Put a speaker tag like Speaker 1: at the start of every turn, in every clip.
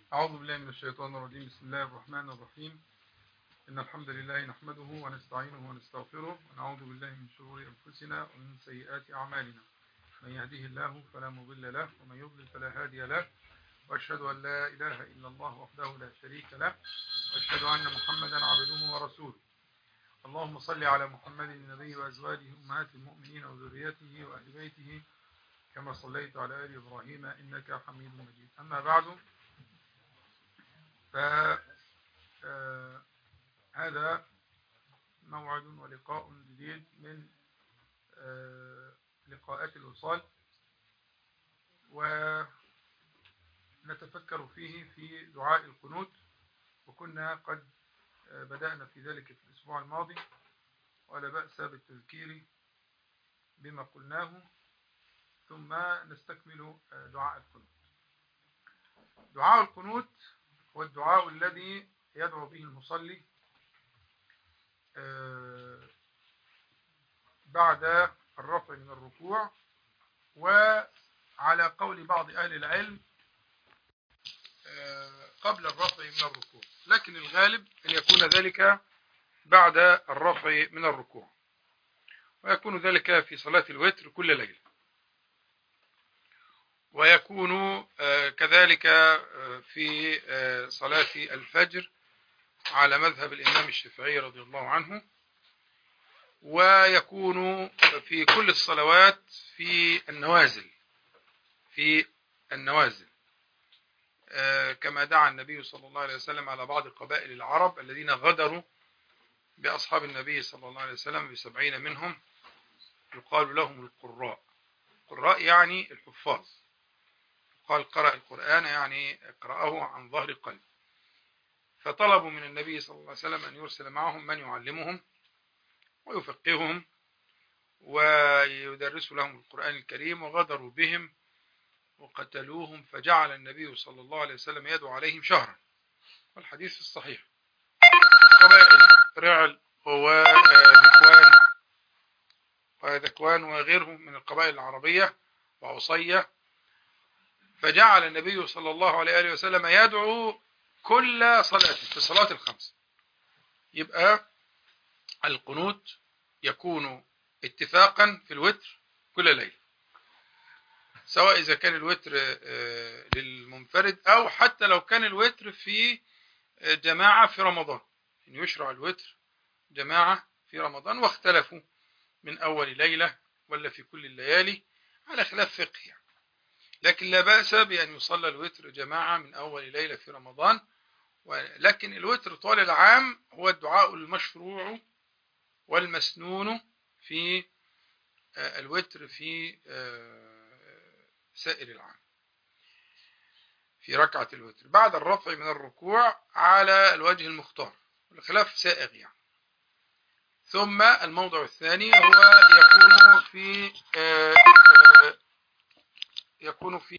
Speaker 1: أعوذ بالله من الشيطان الرجيم بسم الله الرحمن الرحيم إن الحمد لله نحمده ونستعينه ونستغفره ونعوذ بالله من شرور أنفسنا ومن سيئات أعمالنا من يهده الله فلا مضل له ومن يضلل فلا هادي له وأشهد أن لا إله إلا الله وحده لا شريك له وأشهد أن محمدا عبده ورسوله اللهم صل على محمد النبي وأزواجه أمهات المؤمنين وذريته وأهل بيته كما صليت على آل إبراهيم إنك حميد مجيد أما بعد فهذا موعد ولقاء جديد من لقاءات الوصال ونتفكر فيه في دعاء القنوت وكنا قد بدأنا في ذلك في الأسبوع الماضي ولا بأس بالتذكير بما قلناه ثم نستكمل دعاء القنوت دعاء القنوت هو الدعاء الذي يدعو به المصلي بعد الرفع من الركوع وعلى قول بعض أهل العلم قبل الرفع من الركوع لكن الغالب أن يكون ذلك بعد الرفع من الركوع ويكون ذلك في صلاة الوتر كل ليلة ويكون كذلك في صلاة الفجر على مذهب الإمام الشافعي رضي الله عنه ويكون في كل الصلوات في النوازل في النوازل كما دعا النبي صلى الله عليه وسلم على بعض قبائل العرب الذين غدروا بأصحاب النبي صلى الله عليه وسلم بسبعين منهم يقال لهم القراء القراء يعني الحفاظ قال قرأ القرآن يعني اقرأه عن ظهر قلب فطلبوا من النبي صلى الله عليه وسلم أن يرسل معهم من يعلمهم ويفقههم ويدرس لهم القرآن الكريم وغدروا بهم وقتلوهم فجعل النبي صلى الله عليه وسلم يدعو عليهم شهرا والحديث الصحيح قبائل رعل وذكوان وذكوان وغيرهم من القبائل العربية وعصية فجعل النبي صلى الله عليه وسلم يدعو كل صلاة في الصلاة الخمس يبقى القنوت يكون اتفاقا في الوتر كل ليلة سواء إذا كان الوتر للمنفرد أو حتى لو كان الوتر في جماعة في رمضان إن يشرع الوتر جماعة في رمضان واختلفوا من أول ليلة ولا في كل الليالي على خلاف فقه يعني. لكن لا بأس بأن يصلى الوتر جماعة من أول ليلة في رمضان لكن الوتر طوال العام هو الدعاء المشروع والمسنون في الوتر في سائر العام في ركعة الوتر بعد الرفع من الركوع على الوجه المختار الخلاف سائغ يعني ثم الموضع الثاني هو يكون في يكون في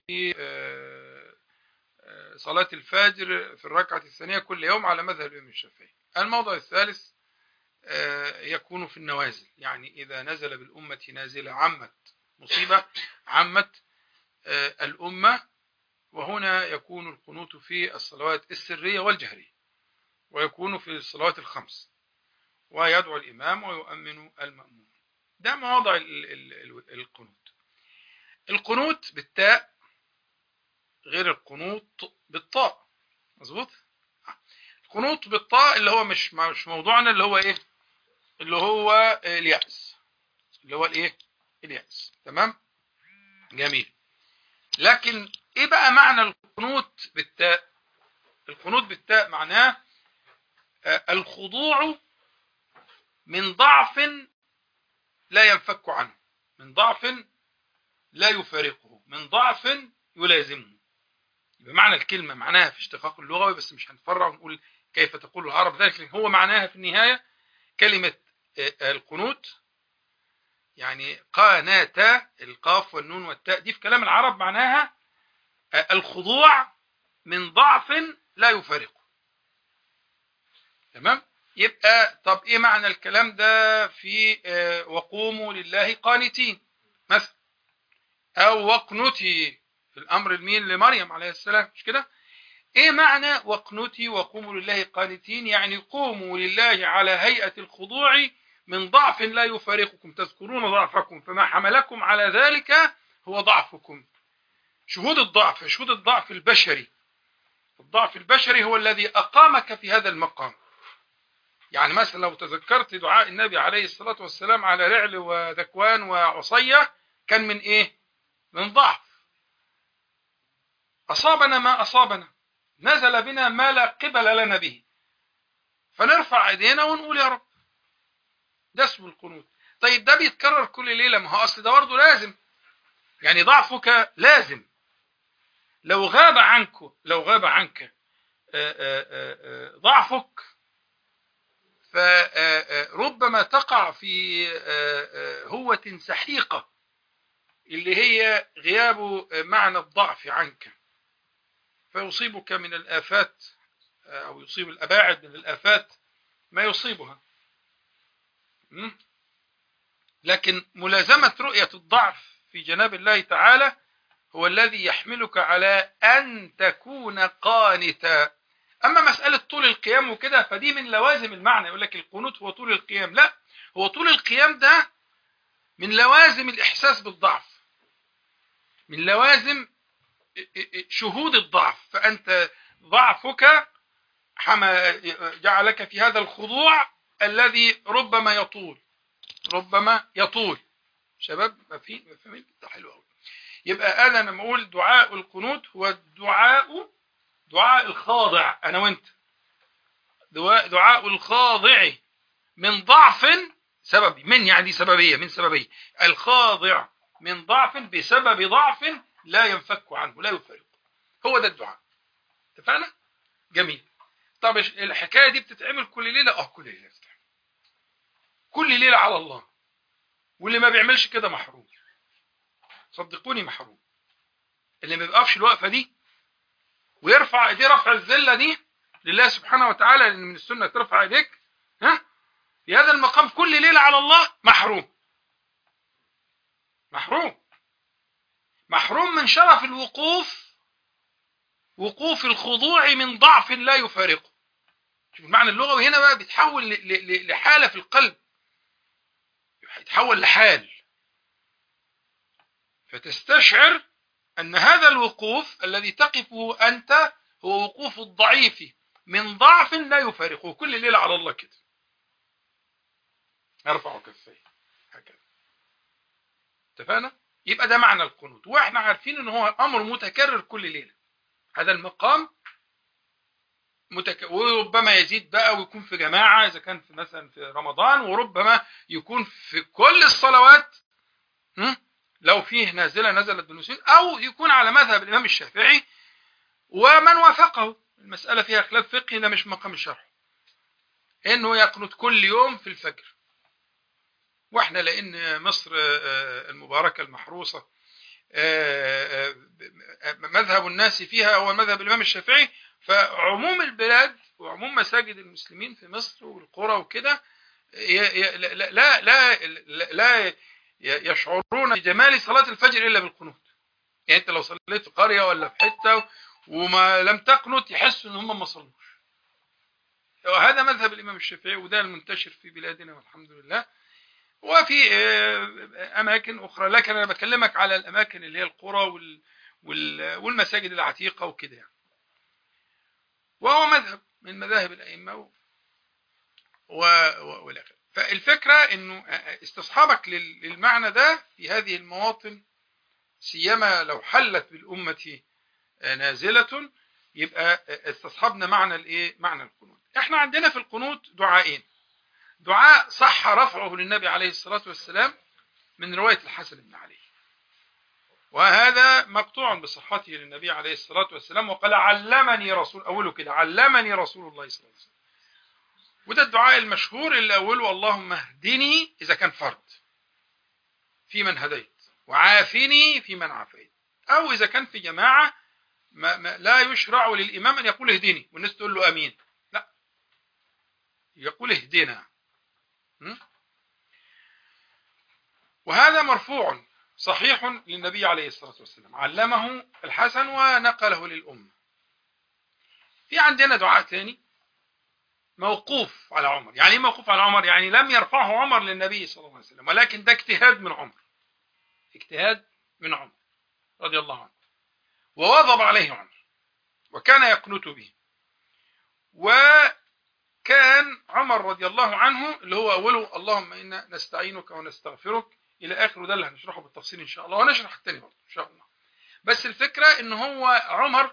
Speaker 1: صلاة الفجر في الركعة الثانية كل يوم على مذهب الإمام الشافعي الموضع الثالث يكون في النوازل يعني إذا نزل بالأمة نازلة عمت مصيبة عمت الأمة وهنا يكون القنوت في الصلوات السرية والجهرية ويكون في الصلوات الخمس ويدعو الإمام ويؤمن المأمون ده مواضع القنوت القنوت بالتاء غير القنوط بالطاء مظبوط القنوط بالطاء اللي هو مش مش موضوعنا اللي هو ايه اللي هو اليأس اللي هو الايه اليأس تمام جميل لكن ايه بقى معنى القنوت بالتاء القنوت بالتاء معناه الخضوع من ضعف لا ينفك عنه من ضعف لا يفارقه من ضعف يلازمه بمعنى الكلمة معناها في اشتقاق اللغوي بس مش هنفرع ونقول كيف تقول العرب ذلك لكن هو معناها في النهاية كلمة القنوت يعني قاناتا القاف والنون والتاء دي في كلام العرب معناها الخضوع من ضعف لا يفارقه تمام يبقى طب ايه معنى الكلام ده في وقوموا لله قانتين مثلا او وقنتي في الامر المين لمريم عليه السلام مش كده ايه معنى وقنتي وقوموا لله قانتين يعني قوموا لله على هيئة الخضوع من ضعف لا يفارقكم تذكرون ضعفكم فما حملكم على ذلك هو ضعفكم شهود الضعف شهود الضعف البشري الضعف البشري هو الذي أقامك في هذا المقام يعني مثلا لو تذكرت دعاء النبي عليه الصلاة والسلام على رعل وذكوان وعصية كان من ايه من ضعف أصابنا ما أصابنا نزل بنا ما لا قبل لنا به فنرفع ايدينا ونقول يا رب ده اسمه القنوت طيب ده بيتكرر كل ليلة ما هو أصل ده برضه لازم يعني ضعفك لازم لو غاب عنك لو غاب عنك ضعفك فربما تقع في هوة سحيقة اللي هي غياب معنى الضعف عنك فيصيبك من الآفات أو يصيب الأباعد من الآفات ما يصيبها لكن ملازمة رؤية الضعف في جناب الله تعالى هو الذي يحملك على أن تكون قانتا أما مسألة طول القيام وكده فدي من لوازم المعنى يقول لك القنوت هو طول القيام لا هو طول القيام ده من لوازم الإحساس بالضعف من لوازم شهود الضعف فأنت ضعفك جعلك في هذا الخضوع الذي ربما يطول ربما يطول شباب ما في ما في ده حلو قوي يبقى انا لما اقول دعاء القنوت هو الدعاء دعاء الخاضع انا وانت دعاء, دعاء الخاضع من ضعف سببي من يعني سببيه من سببيه الخاضع من ضعف بسبب ضعف لا ينفك عنه لا يفارق هو ده الدعاء اتفقنا جميل طب الحكايه دي بتتعمل كل ليله اه كل ليله بتتعمل كل ليله على الله واللي ما بيعملش كده محروم صدقوني محروم اللي ما بيقفش الوقفه دي ويرفع ايديه رفع الذله دي لله سبحانه وتعالى لان من السنه ترفع ايديك ها في هذا المقام كل ليله على الله محروم محروم محروم من شرف الوقوف وقوف الخضوع من ضعف لا يفارقه شوف المعنى اللغوي هنا بقى بيتحول لحالة في القلب يتحول لحال فتستشعر أن هذا الوقوف الذي تقفه أنت هو وقوف الضعيف من ضعف لا يفارقه كل ليلة على الله كده ارفع كفيه هكذا اتفقنا يبقى ده معنى القنوت واحنا عارفين ان هو امر متكرر كل ليله هذا المقام متك... وربما يزيد بقى ويكون في جماعه اذا كان في مثلا في رمضان وربما يكون في كل الصلوات لو فيه نازله نزلت بالنسوين او يكون على مذهب الامام الشافعي ومن وافقه المساله فيها خلاف فقهي ده مش مقام الشرح انه يقنط كل يوم في الفجر واحنا لان مصر المباركه المحروسه مذهب الناس فيها هو مذهب الامام الشافعي فعموم البلاد وعموم مساجد المسلمين في مصر والقرى وكده لا لا لا يشعرون بجمال صلاه الفجر الا بالقنوت يعني انت لو صليت في قريه ولا في حته وما لم تقنت يحسوا ان هم ما صلوش وهذا مذهب الامام الشافعي وده المنتشر في بلادنا والحمد لله وفي اماكن اخرى لكن انا بكلمك على الاماكن اللي هي القرى والمساجد العتيقه وكده يعني وهو مذهب من مذاهب الائمه والاخر فالفكره انه استصحابك للمعنى ده في هذه المواطن سيما لو حلت بالامه نازله يبقى استصحبنا معنى الايه معنى القنوت احنا عندنا في القنوت دعائين دعاء صح رفعه للنبي عليه الصلاة والسلام من رواية الحسن بن علي وهذا مقطوع بصحته للنبي عليه الصلاة والسلام وقال علمني رسول أوله كده علمني رسول الله صلى الله عليه وسلم وده الدعاء المشهور اللي أوله اللهم اهدني إذا كان فرد في من هديت وعافني في من عافيت أو إذا كان في جماعة ما ما لا يشرع للإمام أن يقول اهدني والناس تقول له أمين لا يقول اهدنا وهذا مرفوع صحيح للنبي عليه الصلاة والسلام علمه الحسن ونقله للأمة في عندنا دعاء ثاني موقوف على عمر يعني ايه موقوف على عمر يعني لم يرفعه عمر للنبي صلى الله عليه وسلم ولكن ده اجتهاد من عمر اجتهاد من عمر رضي الله عنه وواظب عليه عمر وكان يقنت به وكان عمر رضي الله عنه اللي هو أوله اللهم إنا نستعينك ونستغفرك إلى آخر ده اللي هنشرحه بالتفصيل إن شاء الله ونشرح التاني برضه إن شاء الله بس الفكرة إن هو عمر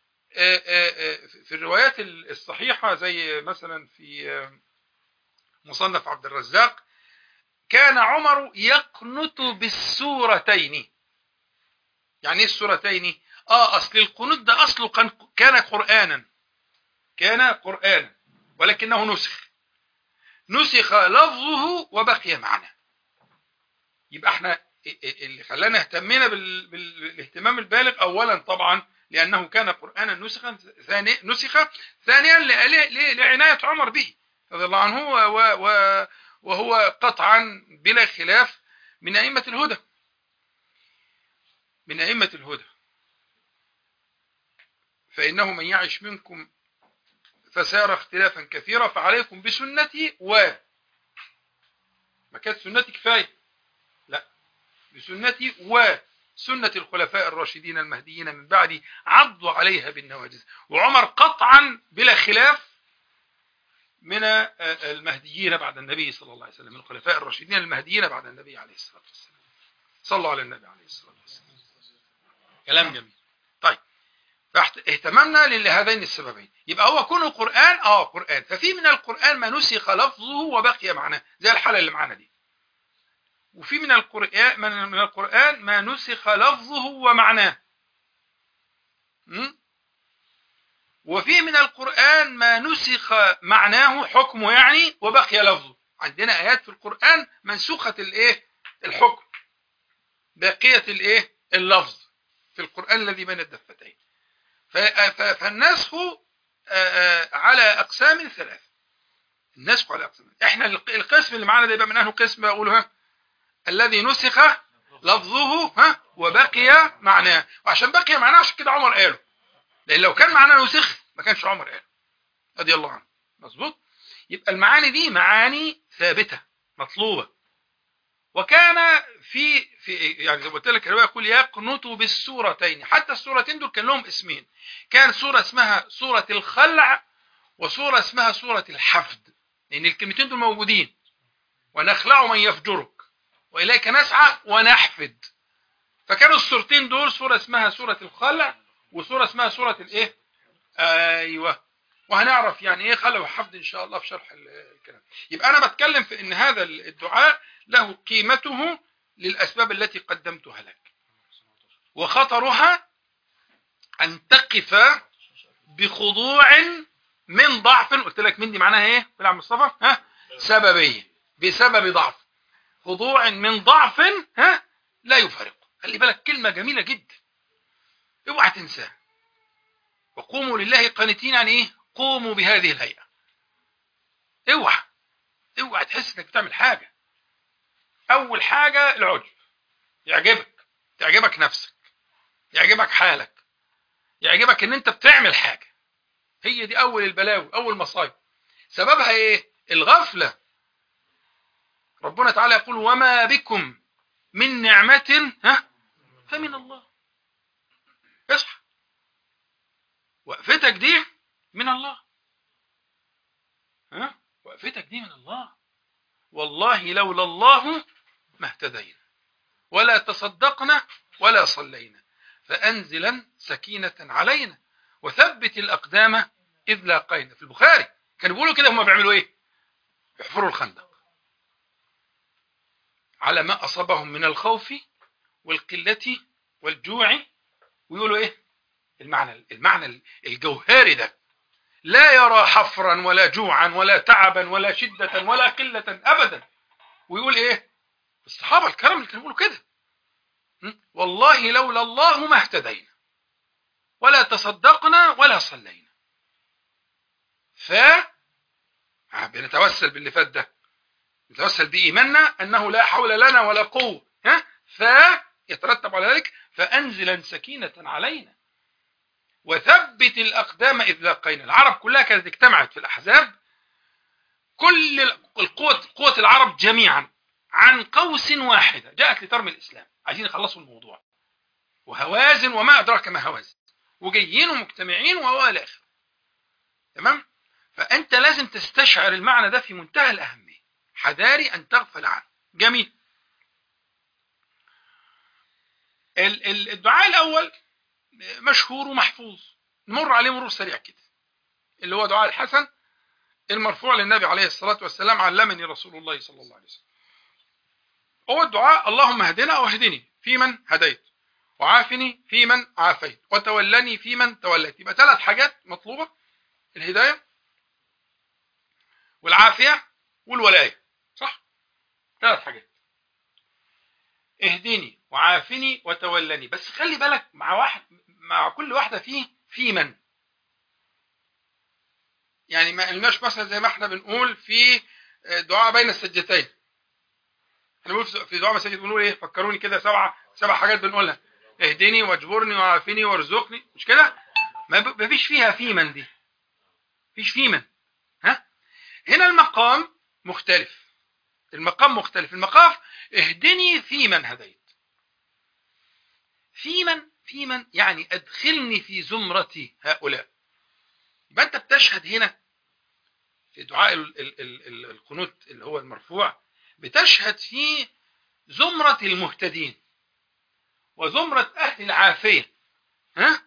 Speaker 1: في الروايات الصحيحة زي مثلا في مصنف عبد الرزاق كان عمر يقنت بالسورتين يعني ايه السورتين اه اصل القنوت ده اصله كان كان قرانا كان قرانا ولكنه نسخ نسخ لفظه وبقي معنى يبقى احنا اللي خلانا اهتمينا بالاهتمام البالغ اولا طبعا لانه كان قرانا نسخا ثاني نسخ ثانيا لعنايه عمر به رضي الله عنه وهو قطعا بلا خلاف من ائمه الهدى من ائمه الهدى فانه من يعش منكم فسار اختلافا كثيرا فعليكم بسنتي و ما كانت سنتي كفايه لا بسنتي وسنة الخلفاء الراشدين المهديين من بعدي عضوا عليها بالنواجذ وعمر قطعا بلا خلاف من المهديين بعد النبي صلى الله عليه وسلم من الخلفاء الراشدين المهديين بعد النبي عليه الصلاة والسلام صلوا على النبي عليه الصلاة والسلام كلام جميل طيب فاهتممنا لهذين السببين يبقى هو كونه قرآن اه قرآن ففي من القرآن ما نسخ لفظه وبقي معناه زي الحالة اللي معانا دي وفي من القرآن من القرآن ما نسخ لفظه ومعناه وفي من القرآن ما نسخ معناه حكمه يعني وبقي لفظه عندنا آيات في القرآن منسوخة الايه الحكم باقية الايه اللفظ في القرآن الذي بين الدفتين فالنسخ على أقسام ثلاث النسخ على أقسام احنا القسم اللي معانا ده يبقى من أنه قسم أقولها الذي نسخ لفظه ها وبقي معناه وعشان بقي معناه عشان كده عمر قاله لأن لو كان معناه نسخ ما كانش عمر قاله رضي الله عنه مظبوط يبقى المعاني دي معاني ثابتة مطلوبة وكان في في يعني زي ما قلت لك الروايه يقول يقنط بالسورتين حتى السورتين دول كان لهم اسمين كان سوره اسمها سوره الخلع وسوره اسمها سوره الحفد لان الكلمتين دول موجودين ونخلع من يفجرك واليك نسعى ونحفد فكانوا السورتين دول سوره اسمها سوره الخلع وسوره اسمها سوره الايه ايوه وهنعرف يعني ايه خلع وحفد ان شاء الله في شرح الكلام يبقى انا بتكلم في ان هذا الدعاء له قيمته للأسباب التي قدمتها لك وخطرها أن تقف بخضوع من ضعف قلت لك من دي معناها ايه في عم مصطفى ها سببية بسبب ضعف خضوع من ضعف ها لا يفرق خلي بالك كلمة جميلة جدا اوعى تنساها وقوموا لله قانتين يعني ايه قوموا بهذه الهيئة اوعى اوعى تحس انك بتعمل حاجة اول حاجة العجب يعجبك تعجبك نفسك يعجبك حالك يعجبك ان انت بتعمل حاجة هي دي اول البلاوي اول مصايب سببها ايه الغفلة ربنا تعالى يقول وما بكم من نعمة ها فمن الله اصحى وقفتك دي من الله ها وقفتك دي من الله والله لولا الله ما اهتدينا ولا تصدقنا ولا صلينا فأنزلا سكينة علينا وثبت الأقدام إذ لاقينا في البخاري كانوا بيقولوا كده هم بيعملوا إيه يحفروا الخندق على ما أصابهم من الخوف والقلة والجوع ويقولوا إيه المعنى المعنى الجوهري ده لا يرى حفرا ولا جوعا ولا تعبا ولا شدة ولا قلة أبدا ويقول إيه الصحابة الكرام اللي كانوا يقولوا كده والله لولا الله ما اهتدينا ولا تصدقنا ولا صلينا ف بنتوسل باللي فات ده نتوسل بإيماننا أنه لا حول لنا ولا قوة ها ف يترتب على ذلك فأنزلا سكينة علينا وثبت الأقدام إذ لاقينا العرب كلها كانت اجتمعت في الأحزاب كل القوة قوة العرب جميعا عن قوس واحدة جاءت لترمي الإسلام عايزين يخلصوا الموضوع وهوازن وما أدراك ما هوازن وجايين ومجتمعين وهو الآخر تمام فأنت لازم تستشعر المعنى ده في منتهى الأهمية حذاري أن تغفل عنه جميل الدعاء الأول مشهور ومحفوظ نمر عليه مرور سريع كده اللي هو دعاء الحسن المرفوع للنبي عليه الصلاة والسلام علمني رسول الله صلى الله عليه وسلم هو الدعاء اللهم اهدنا واهدني فيمن هديت وعافني فيمن عافيت وتولني فيمن توليت يبقى ثلاث حاجات مطلوبة الهداية والعافية والولاية صح ثلاث حاجات اهدني وعافني وتولني بس خلي بالك مع واحد مع كل واحدة فيه في من يعني ما قلناش مثلا زي ما احنا بنقول في دعاء بين السجدتين احنا بنقول في دعاء مساجد بنقول ايه فكروني كده سبعة سبع حاجات بنقولها اهدني واجبرني وعافني وارزقني مش كده ما فيش فيها في من دي فيش في من ها هنا المقام مختلف المقام مختلف المقام اهدني في من هديت في من في من يعني ادخلني في زمرة هؤلاء يبقى انت بتشهد هنا في دعاء القنوت اللي هو المرفوع بتشهد في زمرة المهتدين وزمرة أهل العافية ها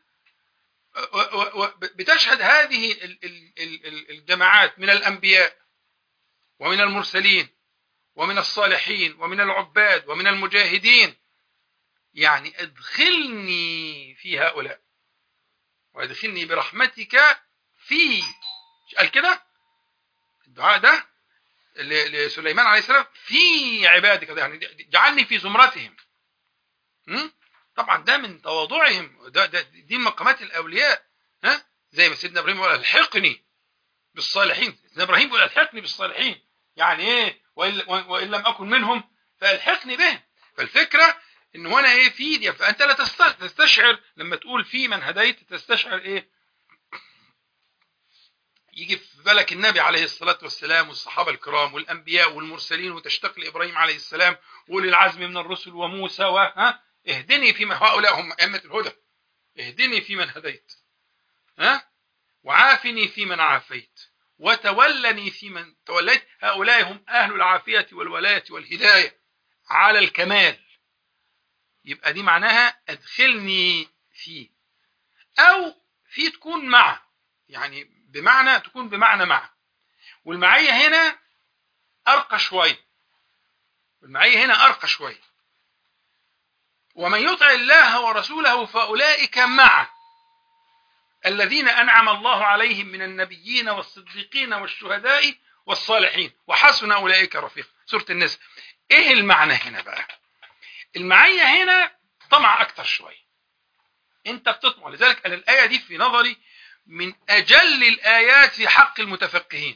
Speaker 1: بتشهد هذه الجماعات من الأنبياء ومن المرسلين ومن الصالحين ومن العباد ومن المجاهدين يعني ادخلني في هؤلاء وادخلني برحمتك في قال كده الدعاء ده لسليمان عليه السلام في عبادك يعني جعلني في زمرتهم طبعا ده من تواضعهم ده, ده دي مقامات الاولياء ها زي ما سيدنا ابراهيم قال الحقني بالصالحين سيدنا ابراهيم يقول الحقني بالصالحين يعني ايه وان لم اكن منهم فالحقني بهم فالفكره ان وانا ايه في دي فانت لا تستشعر لما تقول في من هديت تستشعر ايه يجي في بالك النبي عليه الصلاة والسلام والصحابة الكرام والأنبياء والمرسلين وتشتق لإبراهيم عليه السلام وأولي العزم من الرسل وموسى وها اهدني فيما هؤلاء هم أئمة الهدى اهدني في من هديت ها وعافني في من عافيت وتولني في من توليت هؤلاء هم أهل العافية والولاية والهداية على الكمال يبقى دي معناها أدخلني فيه أو في تكون مع يعني بمعنى تكون بمعنى مع والمعية هنا أرقى شوية والمعية هنا أرقى شوية ومن يطع الله ورسوله فأولئك مع الذين أنعم الله عليهم من النبيين والصديقين والشهداء والصالحين وحسن أولئك رفيق سورة النساء إيه المعنى هنا بقى المعية هنا طمع أكتر شوية أنت بتطمع لذلك أنا الآية دي في نظري من أجل الآيات في حق المتفقهين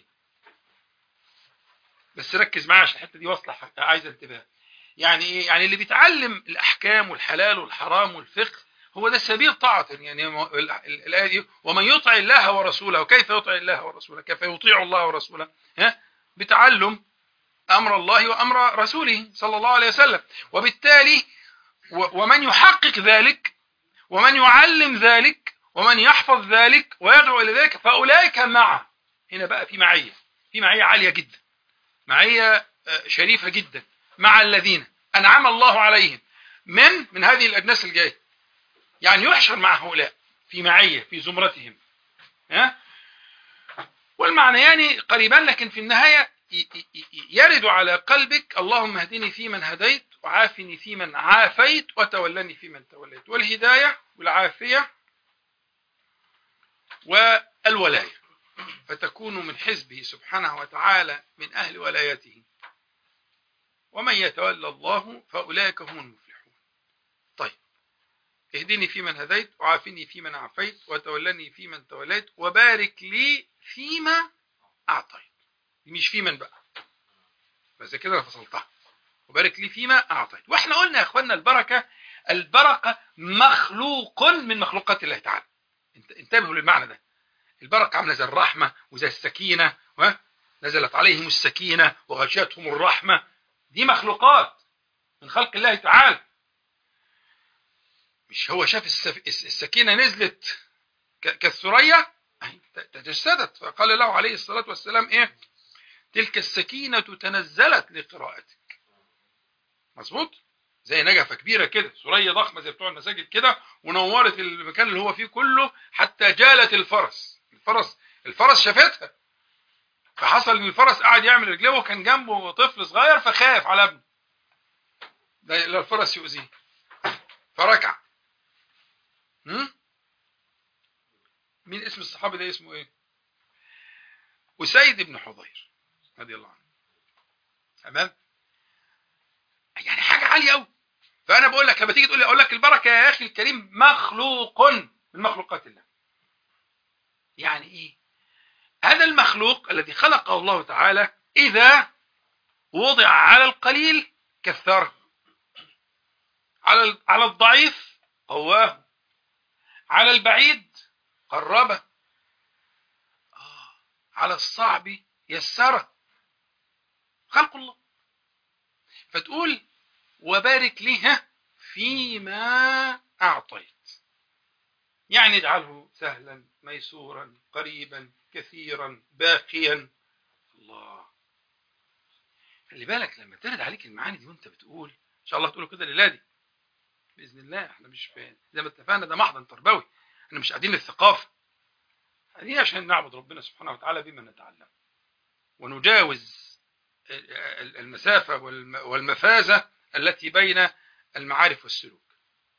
Speaker 1: بس ركز معايا عشان الحتة دي واصلة عايزة انتباه يعني ايه يعني اللي بيتعلم الأحكام والحلال والحرام والفقه هو ده سبيل طاعة يعني الآية دي ومن يطع الله ورسوله كيف يطع الله ورسوله كيف يطيع الله ورسوله ها بتعلم أمر الله وأمر رسوله صلى الله عليه وسلم وبالتالي ومن يحقق ذلك ومن يعلم ذلك ومن يحفظ ذلك ويدعو إلى ذلك فأولئك معه هنا بقى في معية في معية عالية جدا معية شريفة جدا مع الذين أنعم الله عليهم من من هذه الأجناس الجاية يعني يحشر مع هؤلاء في معية في زمرتهم ها والمعنيان يعني قريبان لكن في النهاية يرد على قلبك اللهم اهدني فيمن هديت وعافني فيمن عافيت وتولني فيمن توليت والهداية والعافية والولاية فتكون من حزبه سبحانه وتعالى من أهل ولايته ومن يتولى الله فأولئك هم المفلحون طيب اهدني فيمن هديت وعافني فيمن عافيت وتولني فيمن توليت وبارك لي فيما أعطيت مش فيمن بقى بس كده انا فصلتها وبارك لي فيما أعطيت واحنا قلنا يا اخوانا البركة البركة مخلوق من مخلوقات الله تعالى انت انتبهوا للمعنى ده البركة عاملة زي الرحمة وزي السكينة ها نزلت عليهم السكينة وغشيتهم الرحمة دي مخلوقات من خلق الله تعالى مش هو شاف السف... السكينة نزلت ك... كالثريا تجسدت فقال له عليه الصلاة والسلام ايه تلك السكينة تنزلت لقراءتك مظبوط زي نجفة كبيرة كده ثريا ضخمة زي بتوع المساجد كده ونورت المكان اللي هو فيه كله حتى جالت الفرس الفرس الفرس شافتها فحصل ان الفرس قاعد يعمل رجليه وكان جنبه طفل صغير فخاف على ابنه ده الفرس يؤذيه فركع هم؟ مين اسم الصحابي ده اسمه ايه وسيد بن حضير رضي الله عنه تمام يعني حاجه عاليه قوي فانا بقول لك لما تيجي تقول لي اقول لك البركه يا اخي الكريم مخلوق من مخلوقات الله يعني ايه هذا المخلوق الذي خلقه الله تعالى اذا وضع على القليل كثره على على الضعيف قواه على البعيد قربه آه. على الصعب يسره خلق الله فتقول وبارك لي فيما أعطيت يعني اجعله سهلا ميسورا قريبا كثيرا باقيا الله خلي بالك لما ترد عليك المعاني دي وانت بتقول ان شاء الله تقوله كده للادي باذن الله احنا مش فاهم زي ما اتفقنا ده محضن تربوي احنا مش قاعدين للثقافه قاعدين عشان نعبد ربنا سبحانه وتعالى بما نتعلم ونجاوز المسافه والمفازه التي بين المعارف والسلوك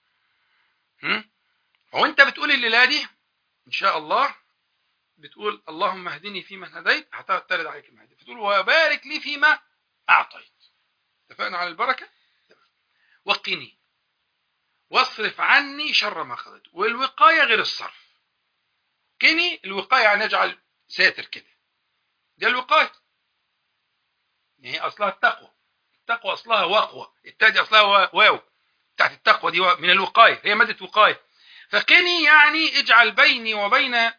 Speaker 1: هو انت بتقول الليله دي ان شاء الله بتقول اللهم اهدني فيمن هديت هترد عليك المهدي بتقول وبارك لي فيما اعطيت اتفقنا على البركه وقني واصرف عني شر ما قضيت والوقايه غير الصرف قني الوقايه يعني اجعل ساتر كده دي الوقايه هي اصلها التقوى التقوى اصلها وقوه التاء اصلها واو بتاعت التقوى دي من الوقايه هي ماده وقايه فقني يعني اجعل بيني وبين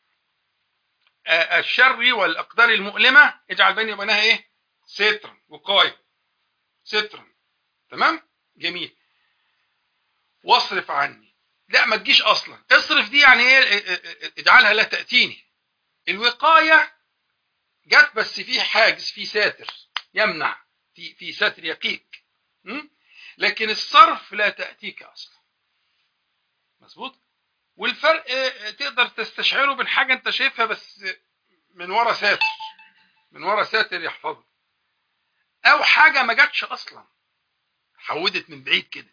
Speaker 1: الشر والاقدار المؤلمه اجعل بيني وبينها ايه سترا وقايه سترا تمام جميل واصرف عني لا ما تجيش اصلا اصرف دي يعني ايه اجعلها لا تاتيني الوقايه جت بس في حاجز في ساتر يمنع في في ستر يقيك لكن الصرف لا تأتيك أصلا مظبوط والفرق تقدر تستشعره من حاجة أنت شايفها بس من ورا ساتر من ورا ساتر يحفظك أو حاجة ما جاتش أصلا حودت من بعيد كده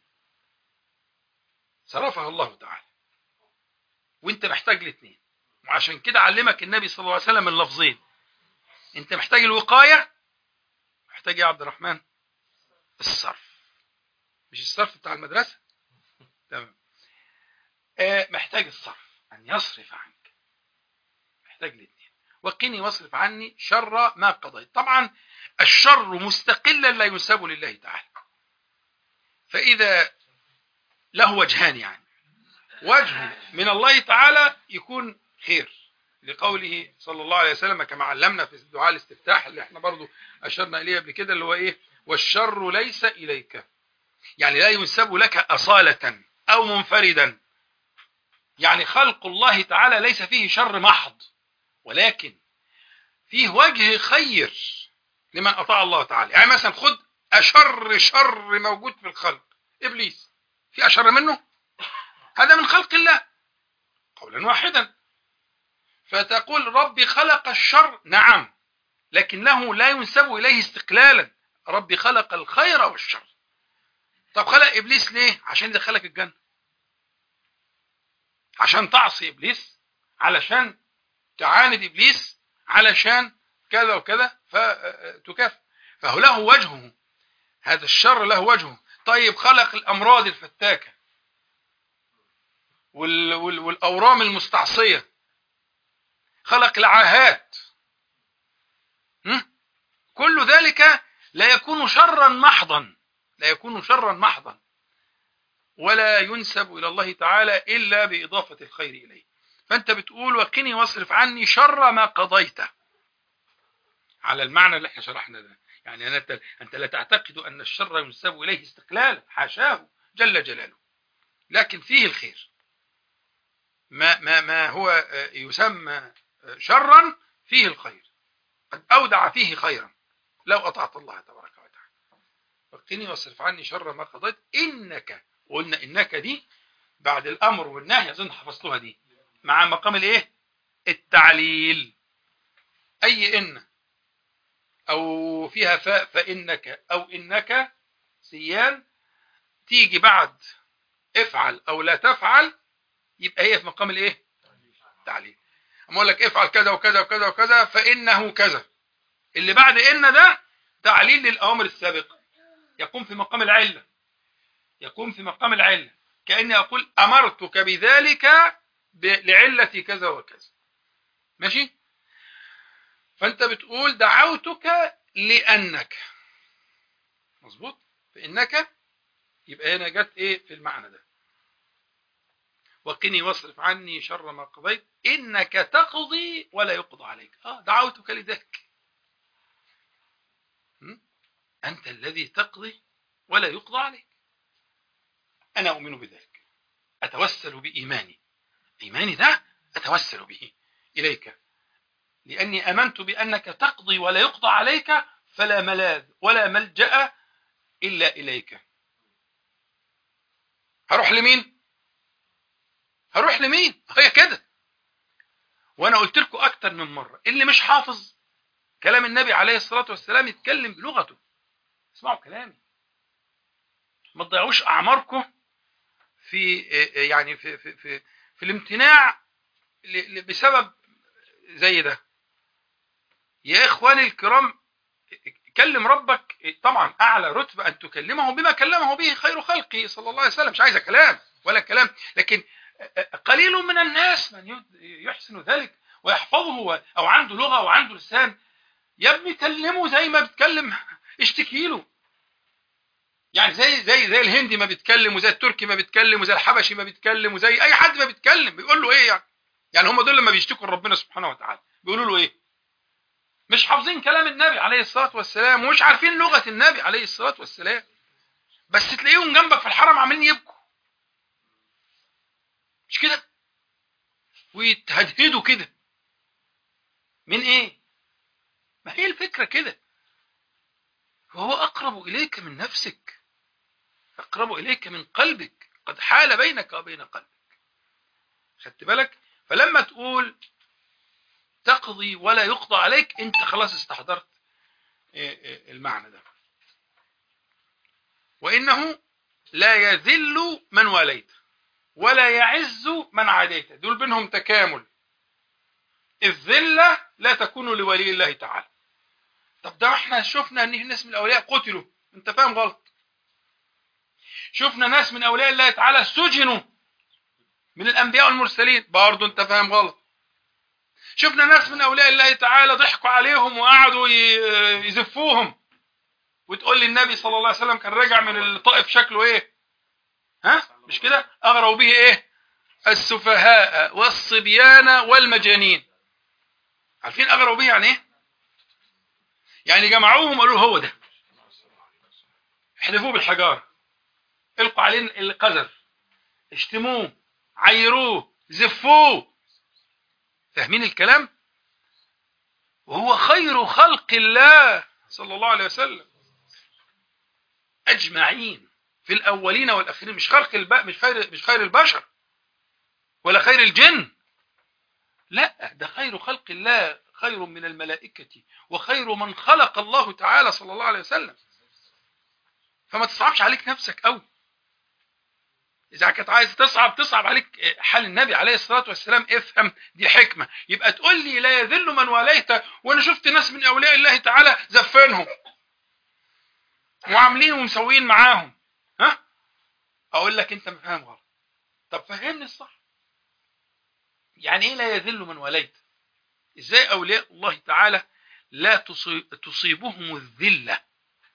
Speaker 1: صرفها الله تعالى وانت محتاج الاثنين وعشان كده علمك النبي صلى الله عليه وسلم اللفظين انت محتاج الوقايه محتاج يا عبد الرحمن الصرف مش الصرف بتاع المدرسة تمام آه محتاج الصرف أن يصرف عنك محتاج الاثنين وقني واصرف عني شر ما قضيت طبعا الشر مستقلا لا ينسب لله تعالى فإذا له وجهان يعني وجه من الله تعالى يكون خير لقوله صلى الله عليه وسلم كما علمنا في دعاء الاستفتاح اللي احنا برضو أشرنا إليه قبل كده اللي هو إيه والشر ليس إليك يعني لا ينسب لك أصالة أو منفردا يعني خلق الله تعالى ليس فيه شر محض ولكن فيه وجه خير لمن أطاع الله تعالى يعني مثلا خد أشر شر موجود في الخلق إبليس في أشر منه هذا من خلق الله قولا واحدا فتقول ربي خلق الشر نعم لكنه لا ينسب إليه استقلالا ربي خلق الخير والشر طب خلق إبليس ليه عشان يدخلك الجنة عشان تعصي إبليس علشان تعاند إبليس علشان كذا وكذا فتكافئ فهو له وجهه هذا الشر له وجهه طيب خلق الأمراض الفتاكة وال وال والأورام المستعصية خلق العاهات كل ذلك لا يكون شرا محضا لا يكون شرا محضا ولا ينسب إلى الله تعالى إلا بإضافة الخير إليه فانت بتقول وقني واصرف عني شر ما قضيته على المعنى اللي احنا شرحنا ده يعني انت انت لا تعتقد ان الشر ينسب اليه استقلالا حاشاه جل جلاله لكن فيه الخير ما ما ما هو يسمى شرا فيه الخير قد اودع فيه خيرا لو اطعت الله تبارك وتعالى وقني واصرف عني شر ما قضيت انك وقلنا انك دي بعد الامر والنهي اظن حفظتوها دي مع مقام الايه التعليل اي ان او فيها فاء فانك او انك سيان تيجي بعد افعل او لا تفعل يبقى هي في مقام الايه التعليل اما اقول لك افعل كذا وكذا وكذا وكذا فانه كذا اللي بعد ان ده تعليل للاوامر السابقه يقوم في مقام العله يقوم في مقام العله كاني اقول امرتك بذلك لعله كذا وكذا ماشي فانت بتقول دعوتك لانك مظبوط فانك يبقى هنا جت ايه في المعنى ده وقني واصرف عني شر ما قضيت انك تقضي ولا يقضى عليك اه دعوتك لذلك انت الذي تقضي ولا يقضى عليك انا اؤمن بذلك اتوسل بايماني ايماني ده اتوسل به اليك لاني امنت بانك تقضي ولا يقضى عليك فلا ملاذ ولا ملجا الا اليك هروح لمين هروح لمين هي كده وانا قلت لكم اكتر من مره اللي مش حافظ كلام النبي عليه الصلاه والسلام يتكلم بلغته اسمعوا كلامي ما تضيعوش اعماركم في يعني في في في, في الامتناع بسبب زي ده يا اخواني الكرام كلم ربك طبعا اعلى رتبه ان تكلمه بما كلمه به خير خلقه صلى الله عليه وسلم مش عايزه كلام ولا كلام لكن قليل من الناس من يحسن ذلك ويحفظه او عنده لغه او عنده لسان يا ابني كلمه زي ما بتكلم اشتكي له يعني زي زي زي الهندي ما بيتكلم وزي التركي ما بيتكلم وزي الحبشي ما بيتكلم وزي اي حد ما بيتكلم بيقول له ايه يعني يعني هم دول لما بيشتكوا لربنا سبحانه وتعالى بيقولوا له ايه مش حافظين كلام النبي عليه الصلاه والسلام ومش عارفين لغه النبي عليه الصلاه والسلام بس تلاقيهم جنبك في الحرم عاملين يبكوا مش كده ويتهدهدوا كده من ايه ما هي الفكره كده وهو اقرب اليك من نفسك اقرب اليك من قلبك قد حال بينك وبين قلبك خدت بالك فلما تقول تقضي ولا يقضى عليك انت خلاص استحضرت المعنى ده وانه لا يذل من واليت ولا يعز من عاديت دول بينهم تكامل الذله لا تكون لولي الله تعالى طب ده احنا شفنا ان ناس من الاولياء قتلوا انت فاهم غلط شفنا ناس من اولياء الله تعالى سجنوا من الانبياء والمرسلين برضه انت فاهم غلط شفنا ناس من اولياء الله تعالى ضحكوا عليهم وقعدوا يزفوهم وتقول لي النبي صلى الله عليه وسلم كان راجع من الطائف شكله ايه ها مش كده اغروا به ايه السفهاء والصبيان والمجانين عارفين اغروا به يعني ايه يعني جمعوهم قالوا هو ده احذفوه بالحجاره القوا عليه القذر اشتموه عيروه زفوه فاهمين الكلام وهو خير خلق الله صلى الله عليه وسلم اجمعين في الاولين والاخرين مش خلق الب... مش خير مش خير البشر ولا خير الجن لا ده خير خلق الله خير من الملائكة وخير من خلق الله تعالى صلى الله عليه وسلم فما تصعبش عليك نفسك قوي إذا كنت عايز تصعب تصعب عليك حال النبي عليه الصلاة والسلام افهم دي حكمة يبقى تقول لي لا يذل من وليت وأنا شفت ناس من أولياء الله تعالى زفنهم وعاملين ومسوين معاهم ها أقول لك أنت فاهم غلط طب فهمني الصح يعني إيه لا يذل من وليت إزاي أولياء الله تعالى لا تصيبهم الذلة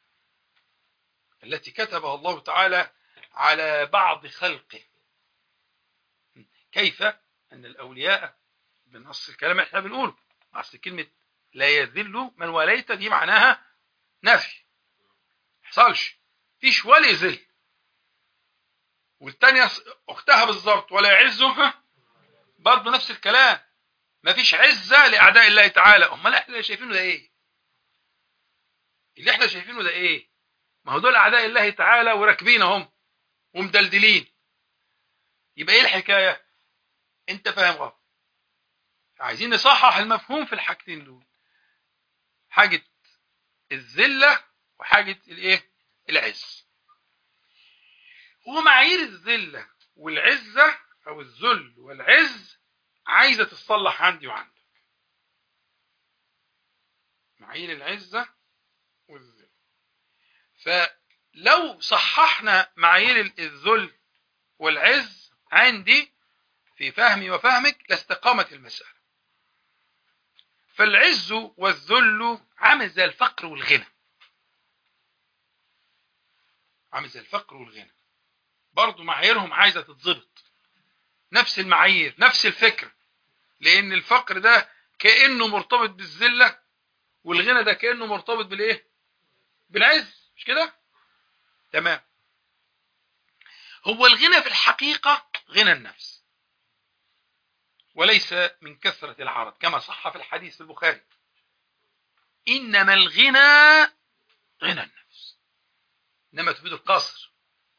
Speaker 1: التي كتبها الله تعالى على بعض خلقه كيف أن الأولياء بنص الكلام اللي احنا بنقوله أصل كلمة لا يذل من وليت دي معناها نفي حصلش فيش ولا يذل والتانية أختها بالظبط ولا يعزها برضه نفس الكلام مفيش عزة لأعداء الله تعالى أمال احنا شايفينه ده إيه اللي احنا شايفينه ده إيه ما هو دول أعداء الله تعالى وراكبين هم ومدلدلين يبقى إيه الحكاية أنت فاهم غلط عايزين نصحح المفهوم في الحاجتين دول حاجة الذلة وحاجة الايه العز ومعايير الذلة والعزة او الذل والعز عايزة تتصلح عندي وعندك معايير العزة والذل فلو صححنا معايير الذل والعز عندي في فهمي وفهمك لاستقامت المسألة فالعز والذل عامل زي الفقر والغنى عامل زي الفقر والغنى برضو معاييرهم عايزة تتظبط نفس المعايير نفس الفكرة لأن الفقر ده كأنه مرتبط بالذلة والغنى ده كأنه مرتبط بالإيه بالعز مش كده تمام هو الغنى في الحقيقة غنى النفس وليس من كثرة العرض كما صح في الحديث في البخاري إنما الغنى غنى النفس إنما تفيد القصر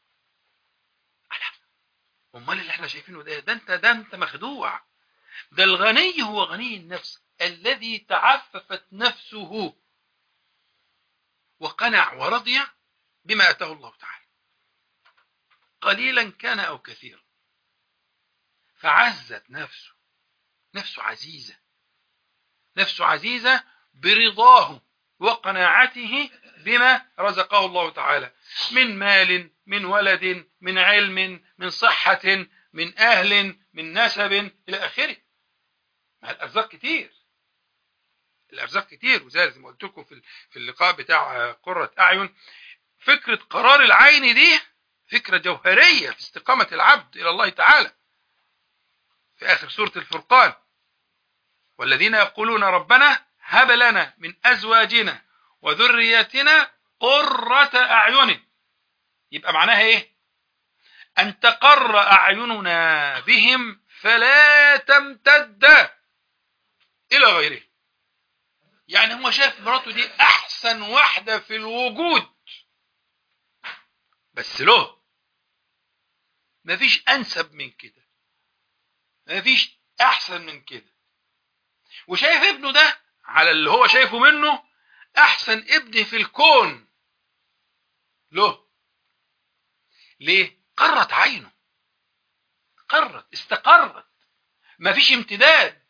Speaker 1: أمال اللي احنا شايفينه ده ده انت ده انت مخدوع ده الغني هو غني النفس الذي تعففت نفسه وقنع ورضي بما أتاه الله تعالى قليلا كان أو كثيرا فعزت نفسه نفسه عزيزة نفسه عزيزة برضاه وقناعته بما رزقه الله تعالى من مال من ولد من علم من صحة من أهل من نسب إلى آخره ما الأرزاق كتير الأرزاق كتير وزي ما قلت لكم في في اللقاء بتاع قرة أعين فكرة قرار العين دي فكرة جوهرية في استقامة العبد إلى الله تعالى في آخر سورة الفرقان والذين يقولون ربنا هب لنا من أزواجنا وذرياتنا قرة أعين يبقى معناها إيه أن تقر أعيننا بهم فلا تمتد إلى غيره يعني هو شايف مراته دي أحسن واحدة في الوجود بس له مفيش أنسب من كده مفيش أحسن من كده وشايف ابنه ده على اللي هو شايفه منه أحسن ابن في الكون له ليه؟ قرت عينه قرت استقرت مفيش امتداد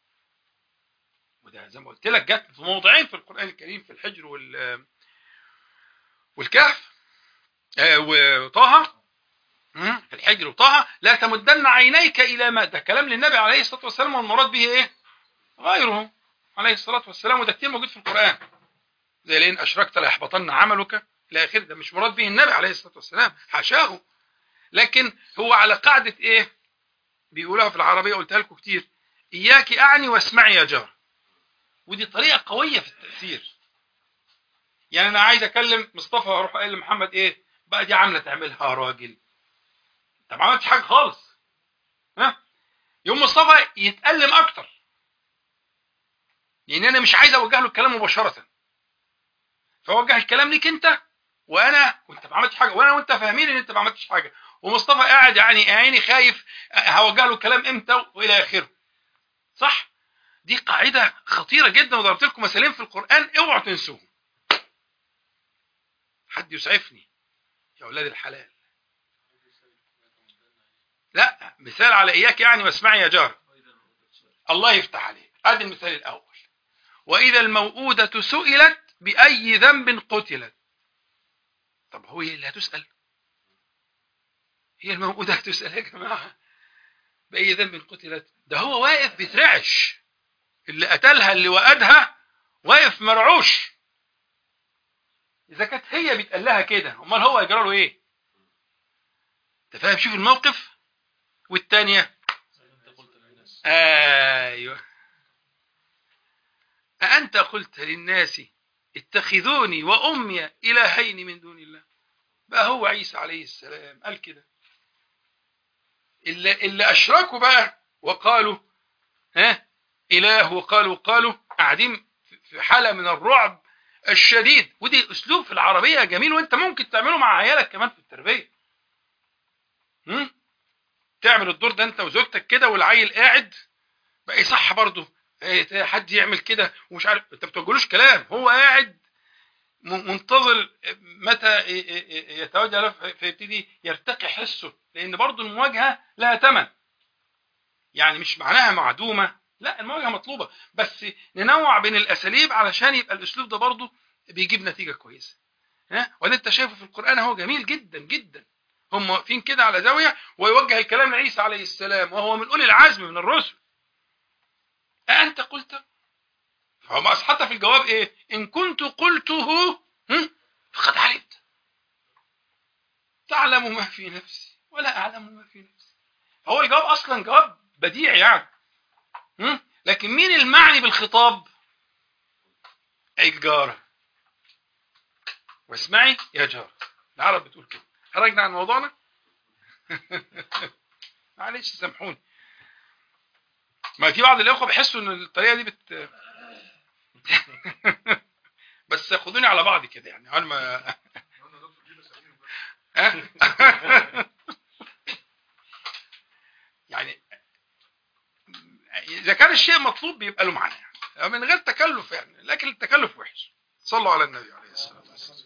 Speaker 1: وده زي ما قلت لك جت في موضعين في القرآن الكريم في الحجر وال والكهف وطه في الحجر وطه لا تمدن عينيك إلى ما ده كلام للنبي عليه الصلاة والسلام والمراد به إيه غيره عليه الصلاة والسلام وده كتير موجود في القرآن زي لين أشركت ليحبطن عملك إلى آخره ده مش مراد به النبي عليه الصلاة والسلام حاشاه لكن هو على قاعدة إيه بيقولها في العربية قلتها لكم كتير إياك أعني واسمعي يا جار ودي طريقة قوية في التأثير يعني أنا عايز أكلم مصطفى وأروح أقول لمحمد إيه بقى دي عاملة تعملها يا راجل طب ما عملتش حاجة خالص ها يوم مصطفى يتألم أكتر لأن أنا مش عايز أوجه له الكلام مباشرة فوجه الكلام ليك أنت وأنا وأنت ما عملتش حاجة وأنا وأنت فاهمين إن أنت ما عملتش حاجة ومصطفى قاعد يعني عيني خايف هوجه له الكلام إمتى وإلى آخره صح؟ دي قاعدة خطيرة جدا وضربت لكم مثالين في القرآن اوعوا تنسوهم حد يسعفني يا أولاد الحلال لا مثال على إياك يعني واسمعي يا جار الله يفتح عليك ادي المثال الأول وإذا الموءودة سئلت بأي ذنب قتلت طب هو هي اللي هتسأل هي الموءودة هتسأل يا جماعة بأي ذنب قتلت ده هو واقف بيترعش اللي قتلها اللي وقدها واقف مرعوش إذا كانت هي بيتقال لها كده أمال هو يجرى له إيه أنت فاهم شوف الموقف والتانية ايوه أأنت قلت للناس اتخذوني وأمي إلهين من دون الله بقى هو عيسى عليه السلام قال كده اللي, اللي أشركوا بقى وقالوا ها إله وقالوا قالوا قاعدين في حالة من الرعب الشديد ودي أسلوب في العربية جميل وانت ممكن تعمله مع عيالك كمان في التربية هم؟ تعمل الدور ده انت وزوجتك كده والعيل قاعد بقى يصح برضه إيه حد يعمل كده ومش عارف انت ما بتقولوش كلام هو قاعد منتظر متى يتوجه له فيبتدي يرتقي حسه لان برضه المواجهه لها ثمن يعني مش معناها معدومه لا المواجهه مطلوبه بس ننوع بين الاساليب علشان يبقى الاسلوب ده برضه بيجيب نتيجه كويسه ها وده انت شايفه في القران هو جميل جدا جدا هم واقفين كده على زاويه ويوجه الكلام لعيسى عليه السلام وهو من اولي العزم من الرسل أأنت قلت فهم أصحت في الجواب إيه إن كنت قلته فقد علمت تعلم ما في نفسي ولا أعلم ما في نفسي هو الجواب أصلا جواب بديع يعني لكن مين المعني بالخطاب الجارة واسمعي يا جارة العرب بتقول كده خرجنا عن موضوعنا معلش سامحوني ما في بعض الاخوه بيحسوا ان الطريقه دي بت بس خدوني على بعض كده يعني انا ما يعني اذا كان الشيء مطلوب بيبقى له معنى يعني من غير تكلف يعني لكن التكلف وحش صلوا على النبي عليه الصلاه والسلام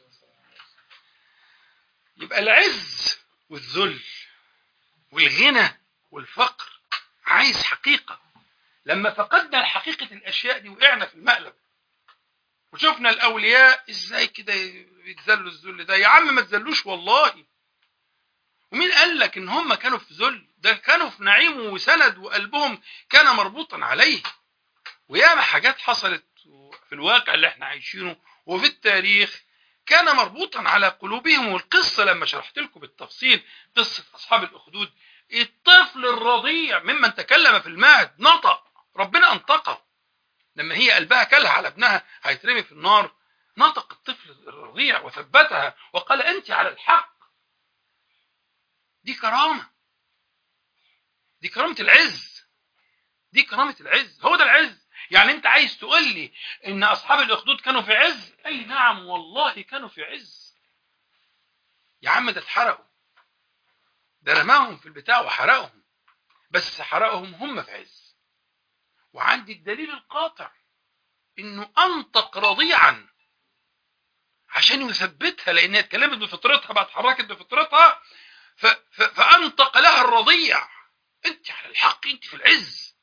Speaker 1: يبقى العز والذل والغنى والفقر عايز حقيقه لما فقدنا الحقيقة الأشياء دي وقعنا في المقلب وشفنا الأولياء إزاي كده يتذلوا الذل ده يا عم ما تذلوش والله ومين قال لك إن هم كانوا في ذل ده كانوا في نعيم وسند وقلبهم كان مربوطا عليه وياما حاجات حصلت في الواقع اللي احنا عايشينه وفي التاريخ كان مربوطا على قلوبهم والقصة لما شرحت لكم بالتفصيل قصة أصحاب الأخدود الطفل الرضيع ممن تكلم في المهد نطق ربنا انطقه لما هي قلبها كلها على ابنها هيترمي في النار نطق الطفل الرضيع وثبتها وقال انت على الحق دي كرامة دي كرامة العز دي كرامة العز هو ده العز يعني انت عايز تقول لي ان اصحاب الاخدود كانوا في عز اي نعم والله كانوا في عز يا عم ده اتحرقوا ده رماهم في البتاع وحرقهم بس حرقهم هم في عز وعندي الدليل القاطع انه انطق رضيعا عشان يثبتها لانها اتكلمت بفطرتها بقى اتحركت بفطرتها ف... ف... فانطق لها الرضيع انت على الحق انت في العز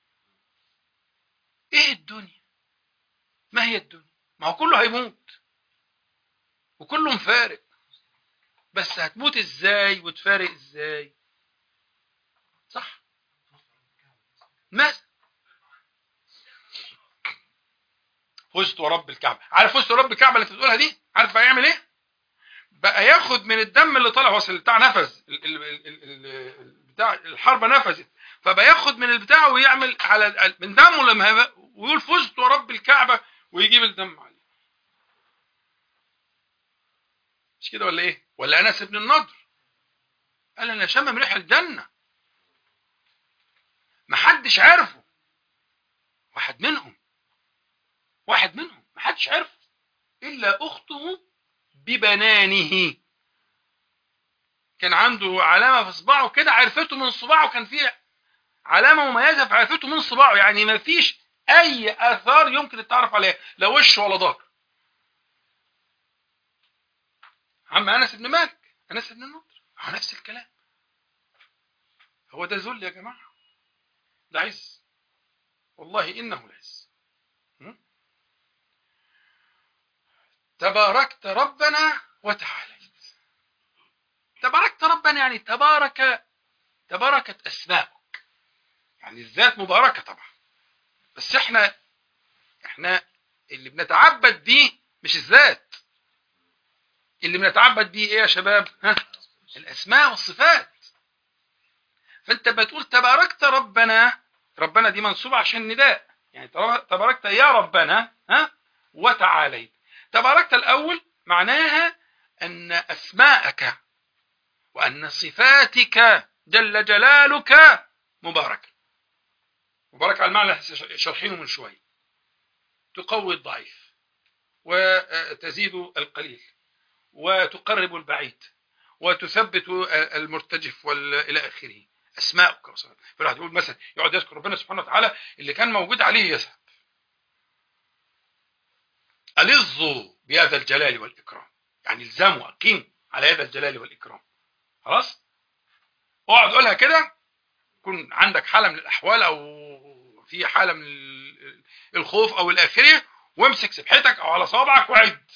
Speaker 1: ايه الدنيا ما هي الدنيا ما هو كله هيموت وكله مفارق بس هتموت ازاي وتفارق ازاي صح ماذا فزت ورب الكعبه عارف فزت ورب الكعبه اللي انت بتقولها دي عارف بقى يعمل ايه بقى ياخد من الدم اللي طلع هو بتاع نفذ بتاع الحرب نفذت فبقى ياخد من البتاع ويعمل على من دمه لما ويقول فزت ورب الكعبه ويجيب الدم عليه مش كده ولا ايه ولا انس بن النضر قال انا شمم ريح الجنه محدش عارفه واحد منهم واحد منهم محدش عرفه الا اخته ببنانه كان عنده علامه في صباعه كده عرفته من صباعه كان فيه علامه مميزه فعرفته من صباعه يعني ما فيش اي اثار يمكن التعرف عليها لا وش ولا ظهر عم انس بن مالك انس بن النضر هو نفس الكلام هو ده ذل يا جماعه ده عز والله انه العز تباركت ربنا وتعاليت تباركت ربنا يعني تبارك تباركت اسماؤك يعني الذات مباركه طبعا بس احنا احنا اللي بنتعبد بيه مش الذات اللي بنتعبد بيه ايه يا شباب ها الاسماء والصفات فانت بتقول تباركت ربنا ربنا دي منصوبة عشان نداء يعني تباركت يا ربنا ها وتعاليت تباركت الأول معناها أن أسماءك وأن صفاتك جل جلالك مبارك مبارك على المعنى شرحينه من شوي تقوي الضعيف وتزيد القليل وتقرب البعيد وتثبت المرتجف إلى آخره أسماءك وصفاتك فالواحد يقول مثلا يقعد يذكر ربنا سبحانه وتعالى اللي كان موجود عليه يذهب ألظوا بهذا الجلال والإكرام يعني الزموا أقيموا على هذا الجلال والإكرام خلاص اقعد قولها كده يكون عندك حالة من الأحوال أو في حالة من الخوف أو الآخرة وامسك سبحتك أو على صابعك وعد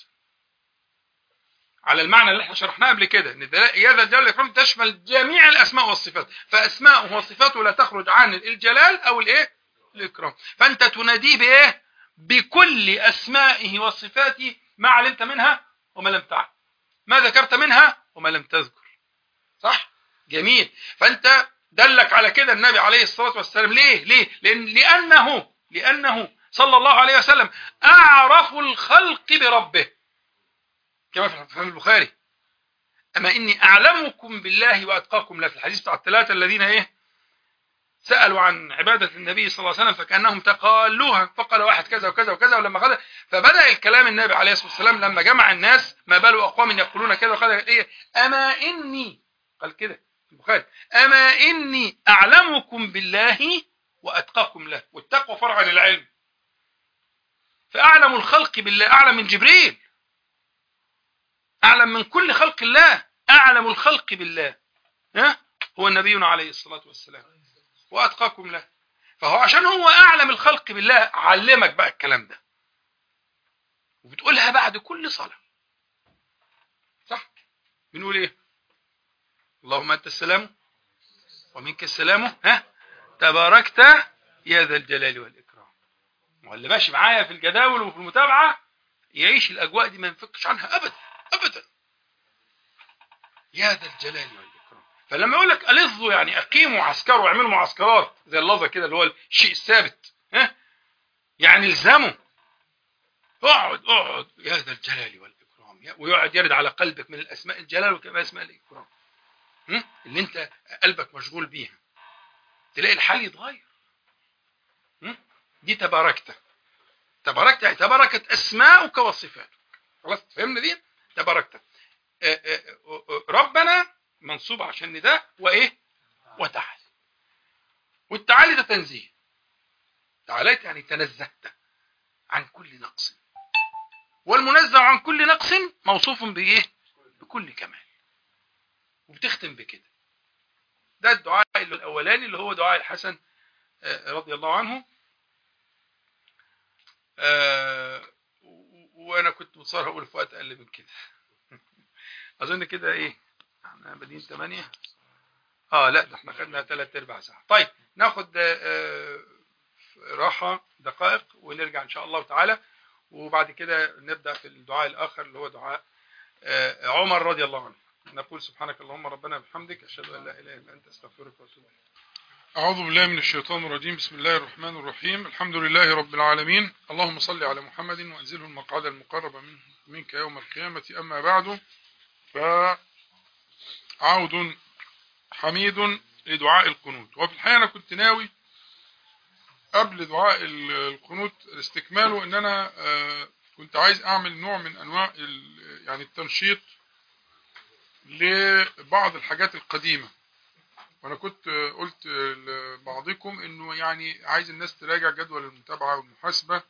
Speaker 1: على المعنى اللي احنا شرحناه قبل كده ان هذا الجلال والإكرام تشمل جميع الأسماء والصفات فأسماءه وصفاته لا تخرج عن الجلال أو الإيه الإكرام فأنت تناديه بإيه بكل أسمائه وصفاته ما علمت منها وما لم تعلم ما ذكرت منها وما لم تذكر صح جميل فأنت دلك على كده النبي عليه الصلاة والسلام ليه ليه لأن لأنه لأنه صلى الله عليه وسلم أعرف الخلق بربه كما في البخاري أما إني أعلمكم بالله وأتقاكم له في الحديث بتاع الثلاثة الذين إيه سألوا عن عبادة النبي صلى الله عليه وسلم فكأنهم تقالوها فقال واحد كذا وكذا وكذا ولما قال فبدأ الكلام النبي عليه الصلاة والسلام لما جمع الناس ما بالوا أقوام يقولون كذا وكذا إيه أما إني قال كده البخاري أما إني أعلمكم بالله وأتقاكم له والتقوى فرع عن العلم فأعلم الخلق بالله أعلم من جبريل أعلم من كل خلق الله أعلم الخلق بالله ها هو نبينا عليه الصلاة والسلام وأتقاكم له فهو عشان هو أعلم الخلق بالله علمك بقى الكلام ده وبتقولها بعد كل صلاة صح بنقول ايه اللهم أنت السلام ومنك السلام ها تباركت يا ذا الجلال والإكرام واللي ماشي معايا في الجداول وفي المتابعة يعيش الأجواء دي ما ينفكش عنها أبدا أبدا يا ذا الجلال والإكرام فلما يقول لك ألظوا يعني أقيموا عسكر واعملوا معسكرات زي اللظة كده اللي هو الشيء الثابت ها يعني الزموا اقعد اقعد يا ذا الجلال والإكرام ويقعد يرد على قلبك من الأسماء الجلال وكما أسماء الإكرام اللي انت قلبك مشغول بيها تلاقي الحال يتغير دي تباركت تباركت يعني تباركت أسماؤك وصفاتك خلاص فهمنا دي تباركت ربنا منصوب عشان نداء وايه وتعالى والتعالي ده تنزيه تعاليت يعني تنزهت عن كل نقص والمنزه عن كل نقص موصوف بايه بكل كمال وبتختم بكده ده الدعاء الاولاني اللي هو دعاء الحسن رضي الله عنه وانا كنت مصار هقول في وقت اقل من كده اظن كده ايه احنا بادئين 8 اه لا ده احنا خدنا 3 ارباع ساعه طيب ناخد آه راحه دقائق ونرجع ان شاء الله تعالى وبعد كده نبدا في الدعاء الاخر اللي هو دعاء آه عمر رضي الله عنه نقول سبحانك اللهم ربنا وبحمدك اشهد ان لا اله الا انت استغفرك واتوب اليك أعوذ بالله من الشيطان الرجيم بسم الله الرحمن الرحيم الحمد لله رب العالمين اللهم صل على محمد وانزله المقعد المقرب من منك يوم القيامة أما بعد فعود حميد لدعاء القنوت وفي الحقيقة أنا كنت ناوي قبل دعاء القنوت استكماله ان انا كنت عايز اعمل نوع من انواع يعني التنشيط لبعض الحاجات القديمة وانا كنت قلت لبعضكم انه يعني عايز الناس تراجع جدول المتابعة والمحاسبة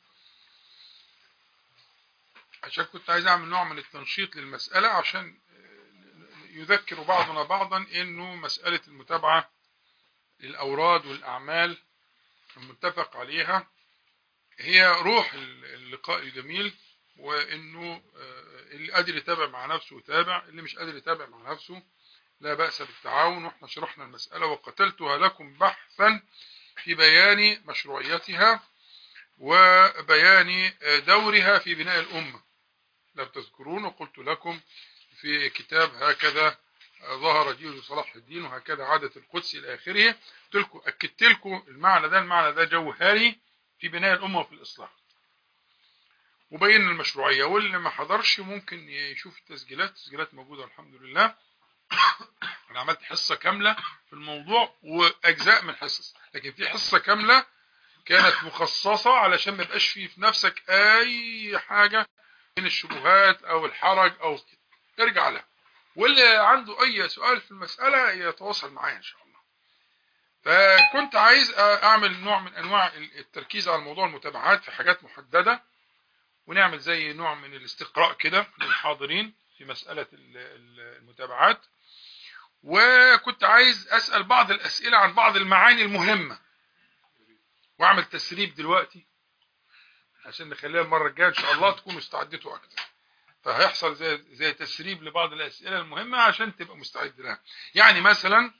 Speaker 1: عشان كنت عايز اعمل نوع من التنشيط للمسألة عشان يذكر بعضنا بعضا انه مسألة المتابعة للأوراد والأعمال المتفق عليها هي روح اللقاء الجميل وانه اللي قادر يتابع مع نفسه يتابع اللي مش قادر يتابع مع نفسه لا بأس بالتعاون واحنا شرحنا المسألة وقتلتها لكم بحثا في بيان مشروعيتها وبيان دورها في بناء الأمة لو تذكرون وقلت لكم في كتاب هكذا ظهر دين صلاح الدين وهكذا عادت القدس إلى آخره قلت لكم أكدت لكم المعنى ده المعنى ده جوهري في بناء الأمة وفي الإصلاح وبين المشروعية واللي ما حضرش ممكن يشوف التسجيلات التسجيلات موجودة الحمد لله أنا عملت حصة كاملة في الموضوع وأجزاء من حصص لكن في حصة كاملة كانت مخصصة علشان ما يبقاش فيه في نفسك أي حاجة من الشبهات أو الحرج أو كده ارجع لها واللي عنده أي سؤال في المسألة يتواصل معايا إن شاء الله فكنت عايز أعمل نوع من أنواع التركيز على موضوع المتابعات في حاجات محددة ونعمل زي نوع من الاستقراء كده للحاضرين في مسألة المتابعات وكنت عايز أسأل بعض الأسئلة عن بعض المعاني المهمة واعمل تسريب دلوقتي عشان نخليها المرة الجاية إن شاء الله تكونوا استعدتوا أكتر فهيحصل زي زي تسريب لبعض الأسئلة المهمة عشان تبقى مستعد لها يعني مثلا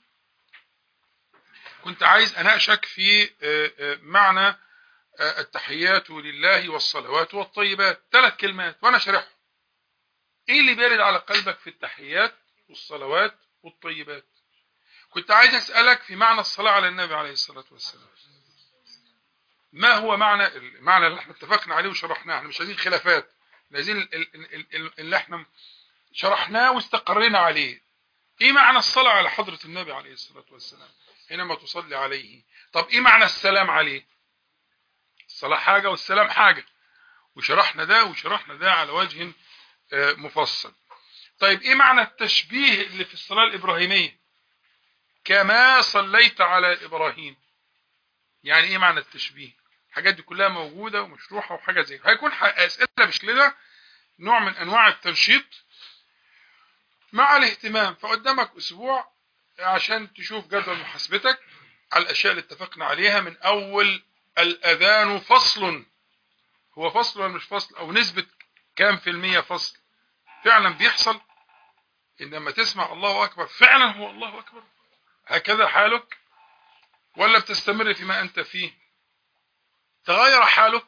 Speaker 1: كنت عايز أناقشك في معنى التحيات لله والصلوات والطيبات ثلاث كلمات وأنا شارحهم إيه اللي بيرد على قلبك في التحيات والصلوات والطيبات كنت عايز أسألك في معنى الصلاة على النبي عليه الصلاة والسلام ما هو معنى المعنى اللي احنا اتفقنا عليه وشرحناه احنا مش عايزين خلافات عايزين اللي احنا شرحناه واستقرينا عليه ايه معنى الصلاة على حضرة النبي عليه الصلاة والسلام حينما تصلي عليه طب ايه معنى السلام عليه الصلاة حاجة والسلام حاجة وشرحنا ده وشرحنا ده على وجه مفصل طيب ايه معنى التشبيه اللي في الصلاة الإبراهيمية كما صليت على إبراهيم يعني ايه معنى التشبيه الحاجات دي كلها موجودة ومشروحة وحاجة زي هيكون أسئلة بالشكل ده نوع من أنواع التنشيط مع الاهتمام فقدامك أسبوع عشان تشوف جدول محاسبتك على الأشياء اللي اتفقنا عليها من أول الأذان فصل هو فصل ولا مش فصل أو نسبة كام في المية فصل فعلا بيحصل إنما تسمع الله أكبر فعلا هو الله أكبر هكذا حالك ولا بتستمر فيما أنت فيه تغير حالك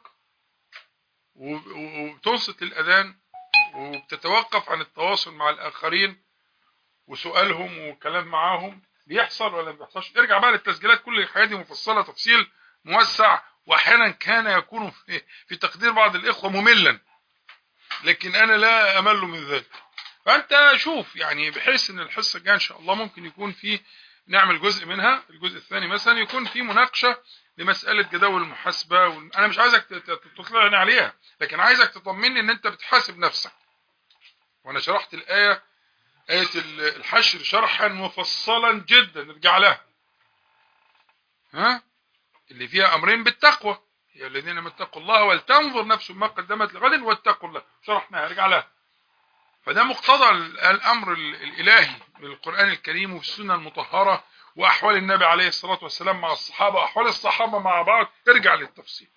Speaker 1: وبتنصت للأذان وبتتوقف عن التواصل مع الآخرين وسؤالهم وكلام معاهم بيحصل ولا ما بيحصلش ارجع بقى للتسجيلات كل الحاجات دي مفصلة تفصيل موسع واحيانا كان يكون في, في تقدير بعض الإخوة مملا لكن أنا لا أمل من ذلك فأنت شوف يعني بحيث أن الحصة الجاية إن شاء الله ممكن يكون في نعمل جزء منها الجزء الثاني مثلا يكون في مناقشة لمسألة جداول المحاسبة وال... أنا مش عايزك تطلعني عليها لكن عايزك تطمني أن أنت بتحاسب نفسك وأنا شرحت الآية آية الحشر شرحا مفصلا جدا نرجع لها ها اللي فيها أمرين بالتقوى هي الذين اتقوا الله ولتنظر نفس ما قدمت لغد واتقوا الله شرحناها ارجع لها فده مقتضى الأمر الإلهي بالقرآن الكريم وفي السنة المطهرة وأحوال النبي عليه الصلاة والسلام مع الصحابة وأحوال الصحابة مع بعض ارجع للتفصيل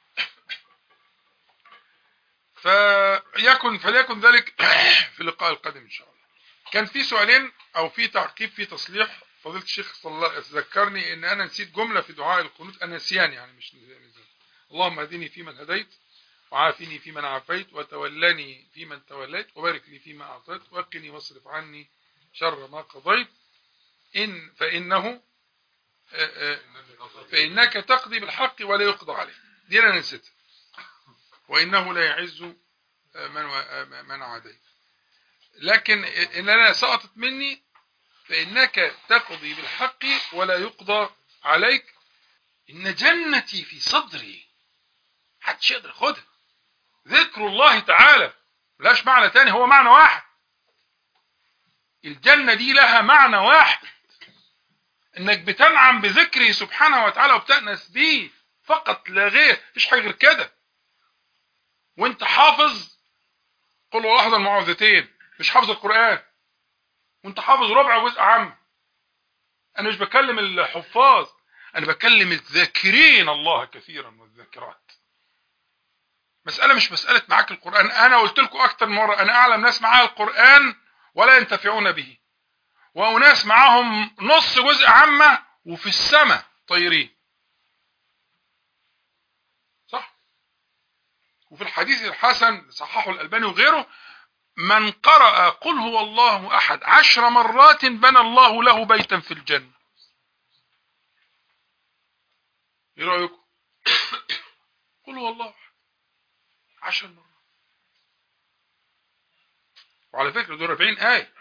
Speaker 1: فيكن فليكن ذلك في اللقاء القادم إن شاء الله كان في سؤالين أو في تعقيب في تصليح فضيلة الشيخ صلى الله ذكرني ان انا نسيت جملة في دعاء القنوت انا نسيان يعني مش نسيان اللهم اهدني فيمن هديت وعافني فيمن عافيت وتولني فيمن توليت وبارك لي فيما اعطيت وقني واصرف عني شر ما قضيت ان فانه فانك تقضي بالحق ولا يقضى عليه دي انا نسيتها وانه لا يعز من من عاديت لكن ان انا سقطت مني فإنك تقضي بالحق ولا يقضى عليك إن جنتي في صدري محدش يقدر ياخدها ذكر الله تعالى ملاش معنى تاني هو معنى واحد الجنة دي لها معنى واحد انك بتنعم بذكره سبحانه وتعالى وبتأنس بيه فقط لا غير مفيش حاجة غير كده وانت حافظ قل والله احد المعوذتين مش حافظ القرآن وانت حافظ ربع جزء عام انا مش بكلم الحفاظ انا بكلم الذاكرين الله كثيرا والذاكرات مسألة مش مسألة معاك القرآن انا قلت لكم اكتر مرة انا اعلم ناس معاها القرآن ولا ينتفعون به وناس معاهم نص جزء عامة وفي السماء طيرين صح وفي الحديث الحسن صححه الألباني وغيره من قرأ قل هو الله أحد عشر مرات بنى الله له بيتا في الجنة ايه رأيكم قل هو الله أحد عشر مرات وعلى فكرة دول 40 آية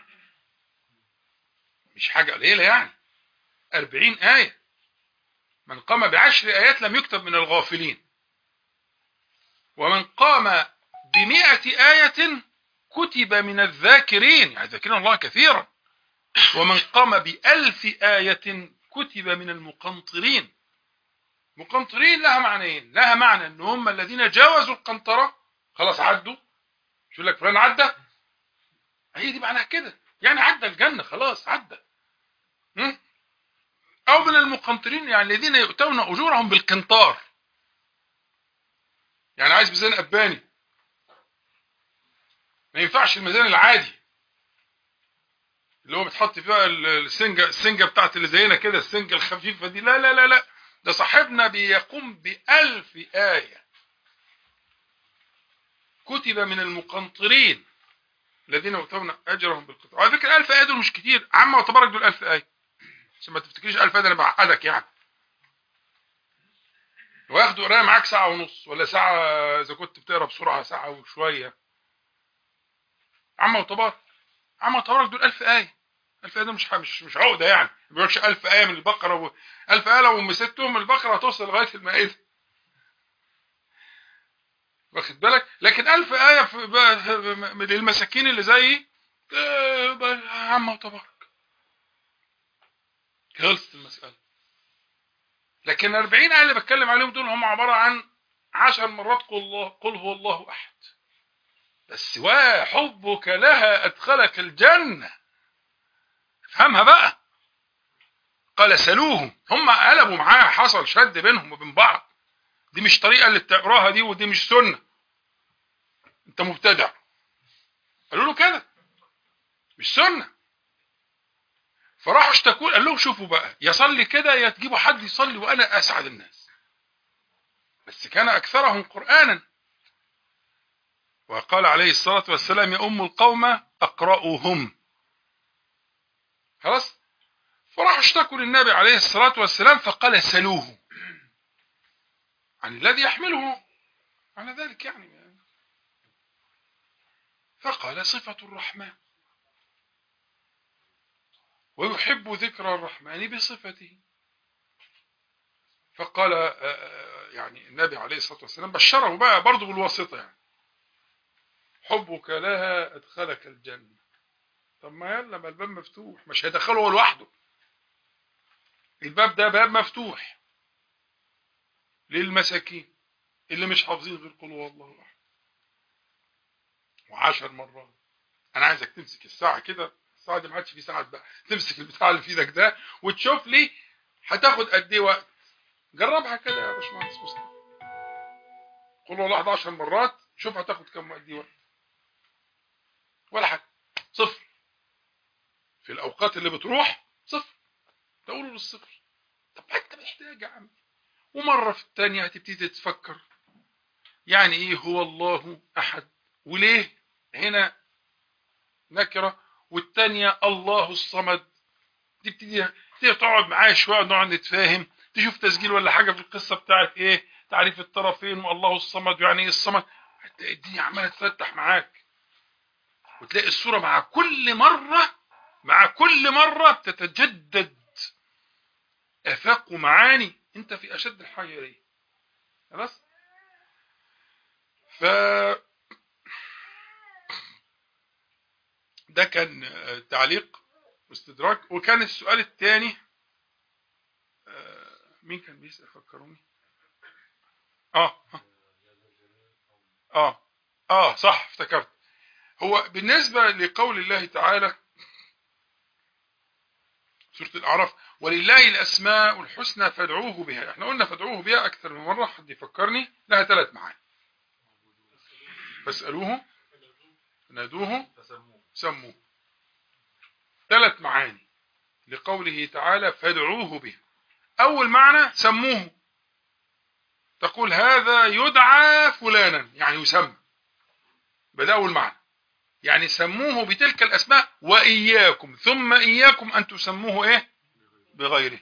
Speaker 1: مش حاجة قليلة يعني 40 آية من قام بعشر آيات لم يكتب من الغافلين ومن قام بمئة آية كتب من الذاكرين يعني ذاكرين الله كثيرا ومن قام بألف آية كتب من المقنطرين مقنطرين لها معنيين لها معنى ان هم الذين جاوزوا القنطرة خلاص عدوا شو لك فلان عدى هي دي معناها كده يعني عدى الجنة خلاص عدى او من المقنطرين يعني الذين يؤتون اجورهم بالقنطار يعني عايز ميزان اباني ما ينفعش الميزان العادي اللي هو بتحط فيها السنجه السنجه بتاعت اللي زينا كده السنجه الخفيفه دي لا لا لا لا ده صاحبنا بيقوم بألف آية كتب من المقنطرين الذين يؤتون أجرهم بالقطع على فكرة ألف آية دول مش كتير عما وتبارك دول ألف آية عشان ما تفتكريش ألف آية ده أنا بعقدك يعني وياخدوا قرايه معاك ساعة ونص ولا ساعة إذا كنت بتقرا بسرعة ساعة وشوية عما وتبارك عما وتبارك دول ألف آية ألف آية ده مش مش مش عقدة يعني ما بيقولكش ألف آية من البقرة و... ألف آية لو مسكتهم من البقرة هتوصل لغاية المائدة واخد بالك لكن ألف آية في... من المساكين اللي زيي عما وتبارك خلصت المسألة لكن 40 آية اللي بتكلم عليهم دول هم عبارة عن عشر مرات قل, الله قل هو الله أحد بس وحبك لها أدخلك الجنة افهمها بقى قال سلوهم هم قلبوا معاه حصل شد بينهم وبين بعض دي مش طريقة اللي بتقراها دي ودي مش سنة انت مبتدع قالوا له كده مش سنة فراحوا اشتكوا قال لهم شوفوا بقى يصلي كده يا تجيبوا حد يصلي وانا اسعد الناس بس كان اكثرهم قرانا وقال عليه الصلاه والسلام يا ام القوم اقراهم خلاص فراحوا اشتكوا للنبي عليه الصلاه والسلام فقال سلوه عن الذي يحمله على ذلك يعني فقال صفه الرحمن ويحب ذكر الرحمن بصفته فقال يعني النبي عليه الصلاة والسلام بشره بقى برضه بالواسطة يعني حبك لها ادخلك الجنة طب ما يلا ما الباب مفتوح مش هيدخله هو لوحده الباب ده باب مفتوح للمساكين اللي مش حافظين غير قل هو الله احد وعشر مرات انا عايزك تمسك الساعة كده الساعة دي ما عادش في ساعات بقى تمسك البتاع اللي في ايدك ده وتشوف لي هتاخد قد ايه وقت جربها كده يا باشمهندس مصطفى قول والله 11 مرات شوف هتاخد كم قد ايه وقت ولا حاجه صفر في الاوقات اللي بتروح صفر تقولوا للصفر طب انت محتاج يا عم ومره في الثانيه هتبتدي تفكر يعني ايه هو الله احد وليه هنا نكره والتانية الله الصمد تبتدي تقعد معايا شويه نقعد نتفاهم تشوف تسجيل ولا حاجه في القصه بتاعت ايه تعريف الطرفين والله الصمد يعني ايه الصمد هتلاقي الدنيا عماله تفتح معاك وتلاقي الصوره مع كل مره مع كل مره بتتجدد افاق ومعاني انت في اشد الحاجه اليه خلاص ف ده كان تعليق واستدراك وكان السؤال الثاني مين كان بيسأل فكروني اه اه اه صح افتكرت هو بالنسبة لقول الله تعالى سورة الأعراف ولله الأسماء الحسنى فادعوه بها احنا قلنا فادعوه بها أكثر من مرة حد يفكرني لها ثلاث معاني فاسألوه نادوه سموه ثلاث معاني لقوله تعالى فادعوه به أول معنى سموه تقول هذا يدعى فلانا يعني يسمى بدأ أول معنى يعني سموه بتلك الأسماء وإياكم ثم إياكم أن تسموه إيه بغيره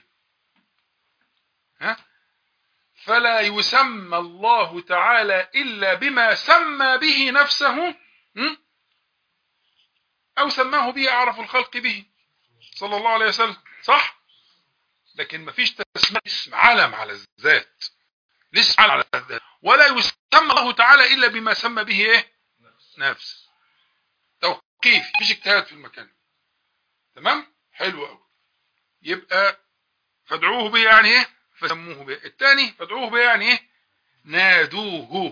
Speaker 1: ها فلا يسمى الله تعالى إلا بما سمى به نفسه أو سماه به أعرف الخلق به صلى الله عليه وسلم صح لكن ما فيش تسمى اسم علم على الذات الاسم علم على الذات ولا يسمى الله تعالى إلا بما سمى به إيه نفس توقيف فيش اجتهاد في المكان تمام حلو قوي يبقى فادعوه به يعني ايه فسموه به الثاني فادعوه به يعني ايه نادوه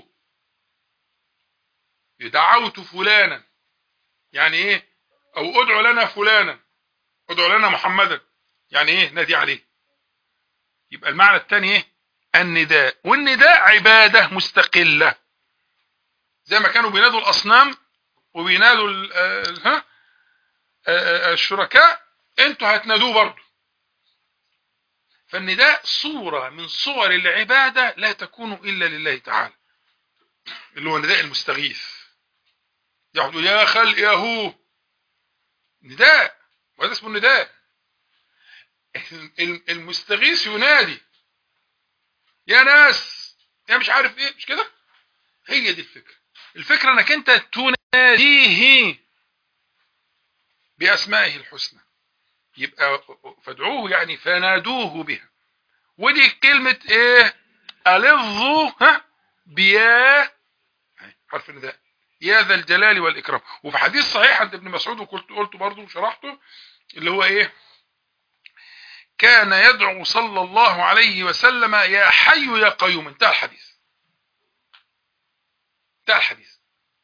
Speaker 1: دعوت فلانا يعني ايه او ادعو لنا فلانا ادعو لنا محمدا يعني ايه نادي عليه يبقى المعنى الثاني ايه النداء والنداء عبادة مستقلة زي ما كانوا بينادوا الاصنام وبينادوا ها الشركاء انتوا هتنادوه برضه فالنداء صورة من صور العبادة لا تكون إلا لله تعالى اللي هو نداء المستغيث يقعدوا يا خلق يا هو نداء وهذا اسمه النداء المستغيث ينادي يا ناس يا مش عارف ايه مش كده هي دي الفكرة الفكرة انك انت تناديه باسمائه الحسنى يبقى فادعوه يعني فنادوه بها ودي كلمة ايه ألظوا ها بيا حرف النداء يا ذا الجلال والإكرام وفي حديث صحيح عند ابن مسعود وقلت قلته برضه وشرحته اللي هو ايه كان يدعو صلى الله عليه وسلم يا حي يا قيوم انتهى الحديث انتهى الحديث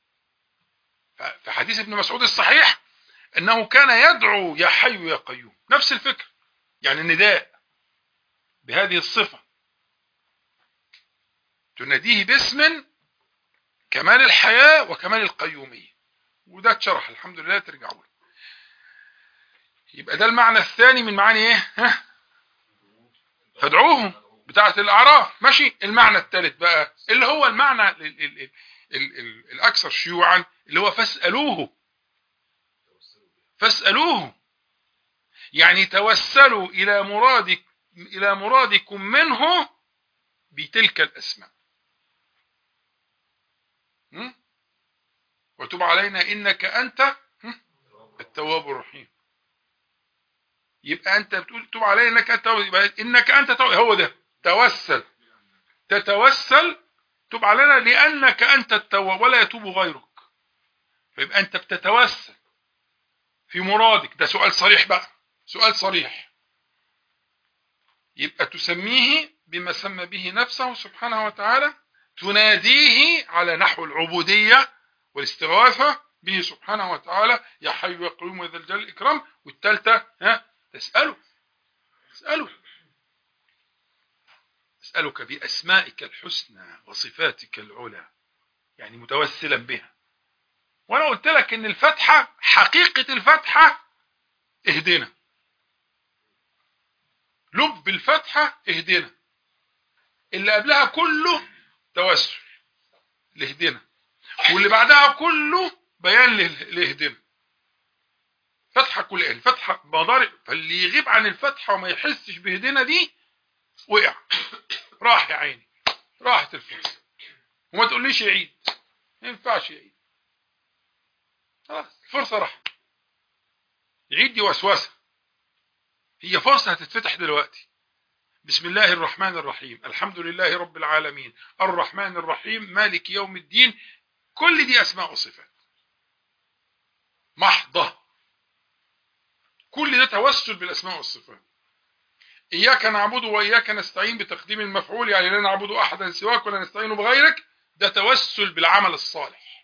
Speaker 1: في حديث ابن مسعود الصحيح انه كان يدعو يا حي يا قيوم نفس الفكر يعني النداء بهذه الصفة تناديه باسم كمال الحياة وكمال القيومية وده اتشرح الحمد لله ترجعوا يبقى ده المعنى الثاني من معاني ايه ها فادعوهم بتاعة الاعراف ماشي المعنى الثالث بقى اللي هو المعنى ال ال ال ال ال الاكثر شيوعا اللي هو فاسألوه فاسألوه يعني توسلوا إلى مرادك إلى مرادكم منه بتلك الأسماء وتب علينا إنك أنت التواب الرحيم يبقى أنت بتقول تب علينا إنك أنت يبقى إنك أنت تواب هو ده توسل تتوسل تب علينا لأنك أنت التواب ولا يتوب غيرك فيبقى أنت بتتوسل في مرادك ده سؤال صريح بقى سؤال صريح يبقى تسميه بما سمى به نفسه سبحانه وتعالى تناديه على نحو العبودية والاستغاثة به سبحانه وتعالى يا حي يا قيوم ذا الجلال الإكرام والثالثة ها تسأله تسأله أسألك بأسمائك الحسنى وصفاتك العلى يعني متوسلا بها وانا قلت لك ان الفتحة حقيقة الفتحة اهدنا لب الفتحة اهدنا اللي قبلها كله توسل لاهدنا واللي بعدها كله بيان لاهدنا فتحة كل الفتحة مضارع فاللي يغيب عن الفتحة وما يحسش بهدنا دي وقع راح يا عيني راحت الفرصة وما تقوليش يعيد ما ينفعش يعيد خلاص الفرصة راح يعيد دي وسوسة هي فرصة هتتفتح دلوقتي بسم الله الرحمن الرحيم الحمد لله رب العالمين الرحمن الرحيم مالك يوم الدين كل دي أسماء وصفات محضة كل ده توسل بالأسماء والصفات إياك نعبد وإياك نستعين بتقديم المفعول يعني لا نعبد أحدا سواك ولا نستعين بغيرك ده توسل بالعمل الصالح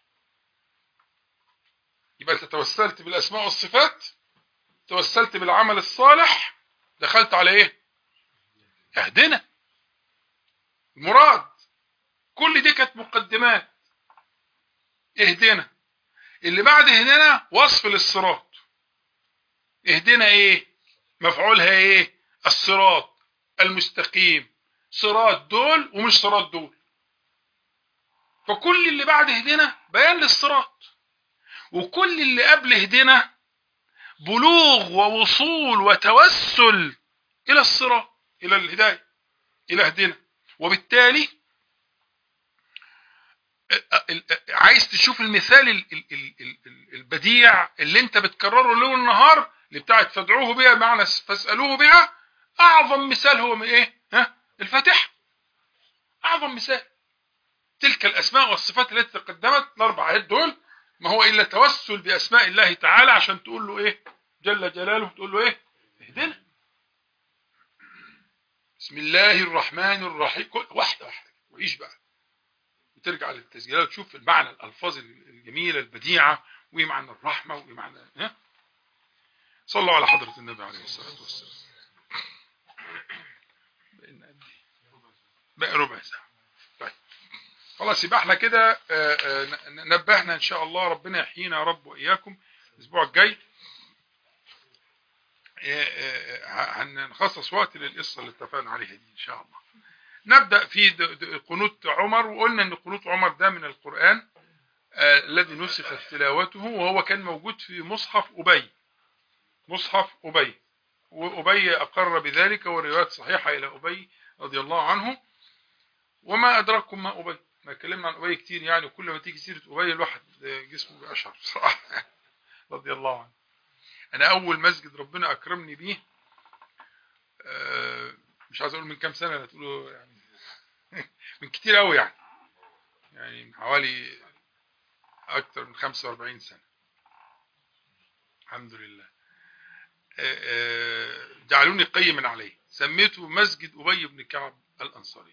Speaker 1: يبقى أنت توسلت بالأسماء والصفات توسلت بالعمل الصالح دخلت على إيه اهدنا المراد كل دي كانت مقدمات اهدنا اللي بعد اهدنا وصف للصراط اهدنا ايه مفعولها ايه الصراط المستقيم صراط دول ومش صراط دول فكل اللي بعد اهدنا بيان للصراط وكل اللي قبل اهدنا بلوغ ووصول وتوسل الى الصراط الى الهدايه الى اهدنا وبالتالي عايز تشوف المثال ال- ال- ال- ال- البديع اللي انت بتكرره ليل ونهار اللي بتاعت فادعوه بها معنى فاسألوه بها اعظم مثال هو من ايه ها الفاتحة اعظم مثال تلك الاسماء والصفات التي تقدمت الاربع آيات دول ما هو الا توسل باسماء الله تعالى عشان تقول له ايه جل جلاله تقول له ايه اهدنا بسم الله الرحمن الرحيم كل واحده واحده وعيش بقى وترجع للتسجيلات وتشوف المعنى الالفاظ الجميله البديعه وايه معنى الرحمه وايه معنى ها صلوا على حضره النبي عليه الصلاه والسلام بقينا قد ايه بقى ربع ساعه طيب خلاص يبقى احنا كده آه، آه، ن- نبهنا ان شاء الله ربنا يحيينا يا رب واياكم الاسبوع الجاي آه، آه، هنخصص وقت للقصه اللي اتفقنا عليها دي ان شاء الله نبدا في د- د- قنوت عمر وقلنا ان قنوت عمر ده من القران آه، الذي نسخت تلاوته وهو كان موجود في مصحف ابي مصحف ابي وابي اقر بذلك والروايات صحيحه الى ابي رضي الله عنه وما ادراكم ما ابي ما اتكلمنا عن ابي كتير يعني وكل ما تيجي سيره ابي الواحد جسمه بيقشعر بصراحه رضي الله عنه انا اول مسجد ربنا اكرمني بيه آه، مش عايز اقول من كام سنه هتقولوا يعني من كتير قوي يعني يعني من حوالي اكتر من 45 سنه الحمد لله آه، آه، جعلوني قيما عليه سميته مسجد ابي بن كعب الانصاري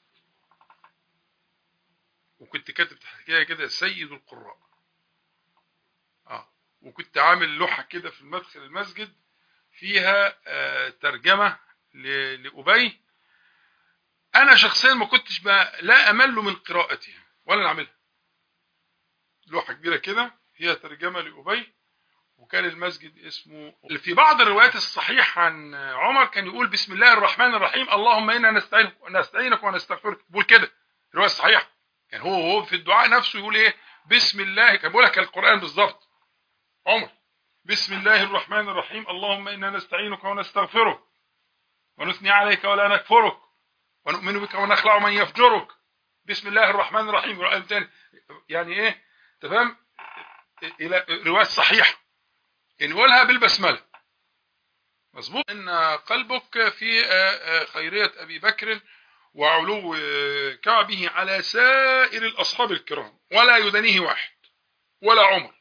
Speaker 1: وكنت كاتب تحتيها كده سيد القراء اه وكنت عامل لوحه كده في المدخل المسجد فيها آه، ترجمه ل- لابي انا شخصيا ما كنتش بقى لا امل من قراءتها ولا نعملها لوحه كبيره كده فيها ترجمه لابي وكان المسجد اسمه في بعض الروايات الصحيحه عن عمر كان يقول بسم الله الرحمن الرحيم اللهم انا نستعينك نستعينك ونستغفرك بيقول كده الروايه الصحيحه يعني هو هو في الدعاء نفسه يقول ايه بسم الله كان بيقول لك القران بالظبط عمر بسم الله الرحمن الرحيم اللهم انا نستعينك ونستغفرك ونثني عليك ولا نكفرك ونؤمن بك ونخلع من يفجرك بسم الله الرحمن الرحيم والآية تاني يعني ايه تمام الى روايات صحيحه نقولها بالبسمله مظبوط ان قلبك في آه، آه، خيريه ابي بكر وعلو آه، كعبه على سائر الاصحاب الكرام ولا يدنيه واحد ولا عمر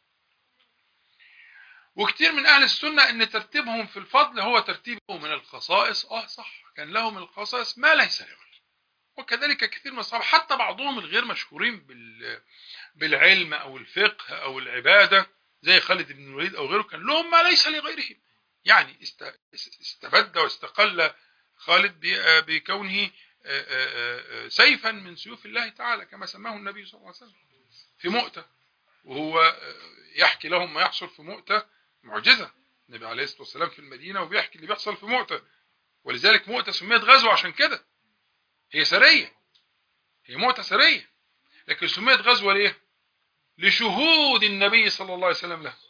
Speaker 1: وكتير من اهل السنه ان ترتيبهم في الفضل هو ترتيبه من الخصائص اه صح كان لهم من الخصائص ما ليس لغيره وكذلك كثير من الصحابه حتى بعضهم الغير مشهورين بال بالعلم او الفقه او العباده زي خالد بن الوليد او غيره كان لهم ما ليس لغيرهم يعني است- استبد واستقل خالد ب- بكونه سيفا من سيوف الله تعالى كما سماه النبي صلى الله عليه وسلم في مؤتة وهو يحكي لهم ما يحصل في مؤتة معجزة النبي عليه الصلاة والسلام في المدينة وبيحكي اللي بيحصل في مؤتة ولذلك مؤتة سميت غزوة عشان كده هي سرية هي مؤتة سرية لكن سميت غزوة ليه لشهود النبي صلى الله عليه وسلم له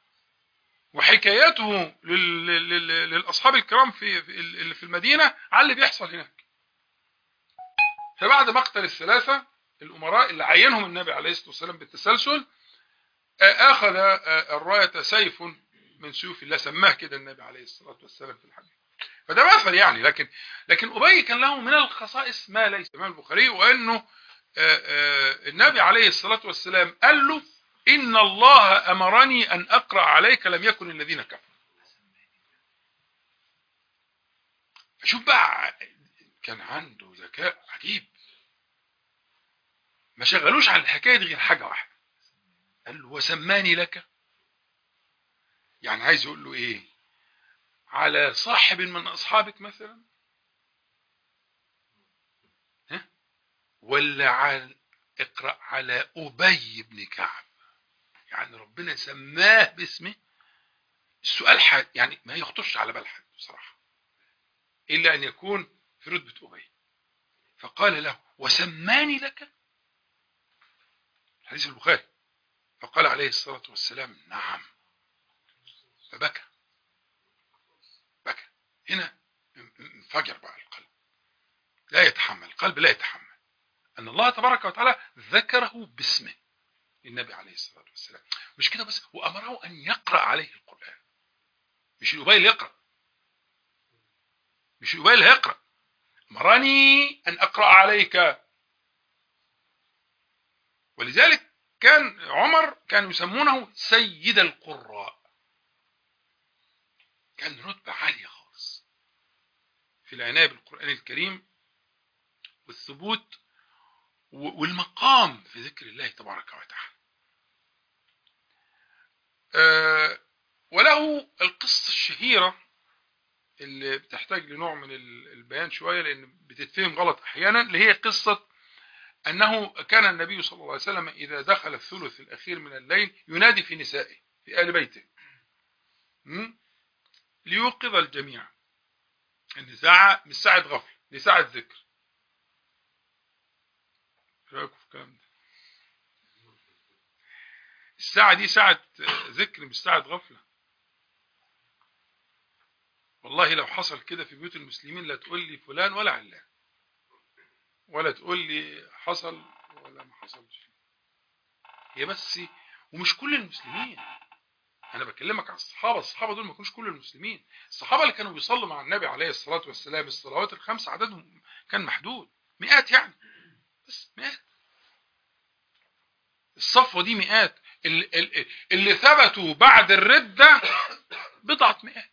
Speaker 1: وحكايته لل- لل- للأصحاب الكرام في في اللي في المدينة على اللي بيحصل هناك فبعد مقتل الثلاثة الأمراء اللي عينهم النبي عليه الصلاة والسلام بالتسلسل آه، أخذ آه، الراية سيف من سيوف الله سماه كده النبي عليه الصلاة والسلام في الحديث فده مثل يعني لكن لكن أبي كان له من الخصائص ما ليس الإمام البخاري وأنه آه، آه، النبي عليه الصلاة والسلام قال له إن الله أمرني أن أقرأ عليك لم يكن الذين كفروا فشوف بقى كان عنده ذكاء عجيب ما شغلوش عن الحكاية دي غير حاجة واحدة قال له وسماني لك يعني عايز يقول له ايه على صاحب من اصحابك مثلا ها ولا على اقرا على ابي بن كعب يعني ربنا سماه باسمه السؤال حد يعني ما يخطرش على بال حد بصراحه الا ان يكون في رتبه ابي فقال له وسماني لك حديث البخاري فقال عليه الصلاة والسلام نعم فبكى بكى هنا انفجر بقى القلب لا يتحمل القلب لا يتحمل أن الله تبارك وتعالى ذكره باسمه للنبي عليه الصلاة والسلام مش كده بس وأمره أن يقرأ عليه القرآن مش الأبي اللي يقرأ مش الأبي اللي يقرأ أمرني أن أقرأ عليك ولذلك كان عمر كانوا يسمونه سيد القراء كان رتبة عالية خالص في العناية بالقرآن الكريم والثبوت والمقام في ذكر الله تبارك وتعالى أه وله القصة الشهيرة اللي بتحتاج لنوع من البيان شوية لأن بتتفهم غلط أحيانا اللي هي قصة أنه كان النبي صلى الله عليه وسلم إذا دخل الثلث الأخير من الليل ينادي في نسائه في آل بيته ليوقظ الجميع ان ساعة مش ساعة غفل دي ساعة ذكر رايكم في الكلام ده الساعة دي ساعة ذكر مش ساعة غفلة والله لو حصل كده في بيوت المسلمين لا تقول لي فلان ولا علان ولا تقول لي حصل ولا ما حصلش هي بس ومش كل المسلمين انا بكلمك عن الصحابه الصحابه دول ما كانوش كل المسلمين الصحابه اللي كانوا بيصلوا مع النبي عليه الصلاه والسلام الصلوات الخمس عددهم كان محدود مئات يعني بس مئات الصفوه دي مئات اللي, اللي ثبتوا بعد الرده بضعه مئات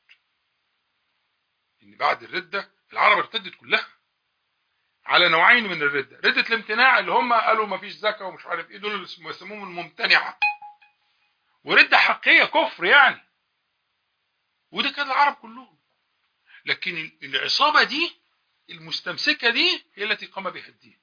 Speaker 1: ان بعد الرده العرب ارتدت كلها على نوعين من الرده رده الامتناع اللي هم قالوا ما فيش زكاه ومش عارف ايه دول اللي يسموهم الممتنعه وردة حقية كفر يعني وده كان العرب كلهم لكن العصابة دي المستمسكة دي هي التي قام بها الدين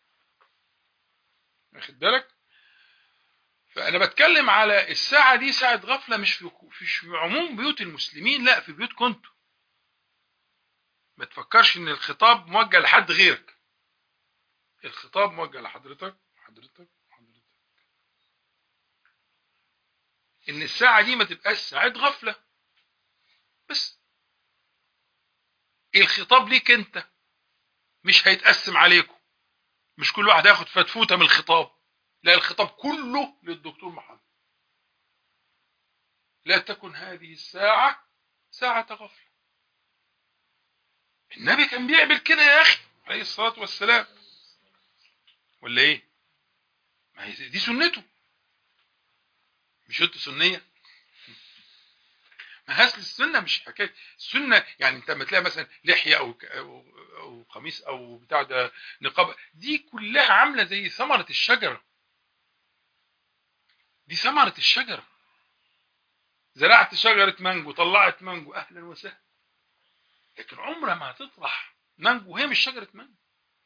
Speaker 1: واخد بالك فأنا بتكلم على الساعة دي ساعة غفلة مش في, في عموم بيوت المسلمين لا في بيوت كنتوا ما تفكرش ان الخطاب موجه لحد غيرك الخطاب موجه لحضرتك حضرتك ان الساعة دي ما تبقاش ساعة غفلة بس الخطاب ليك انت مش هيتقسم عليكم مش كل واحد هياخد فتفوتة من الخطاب لا الخطاب كله للدكتور محمد لا تكن هذه الساعة ساعة غفلة النبي كان بيعمل كده يا أخي عليه الصلاة والسلام ولا ايه ما هي دي سنته مش انت سنية ما هاس السنة مش حكاية السنة يعني انت لما تلاقي مثلا لحية او او, أو قميص او بتاع ده نقاب دي كلها عاملة زي ثمرة الشجرة دي ثمرة الشجرة زرعت شجرة مانجو طلعت مانجو اهلا وسهلا لكن عمرها ما هتطرح مانجو وهي مش شجرة مانجو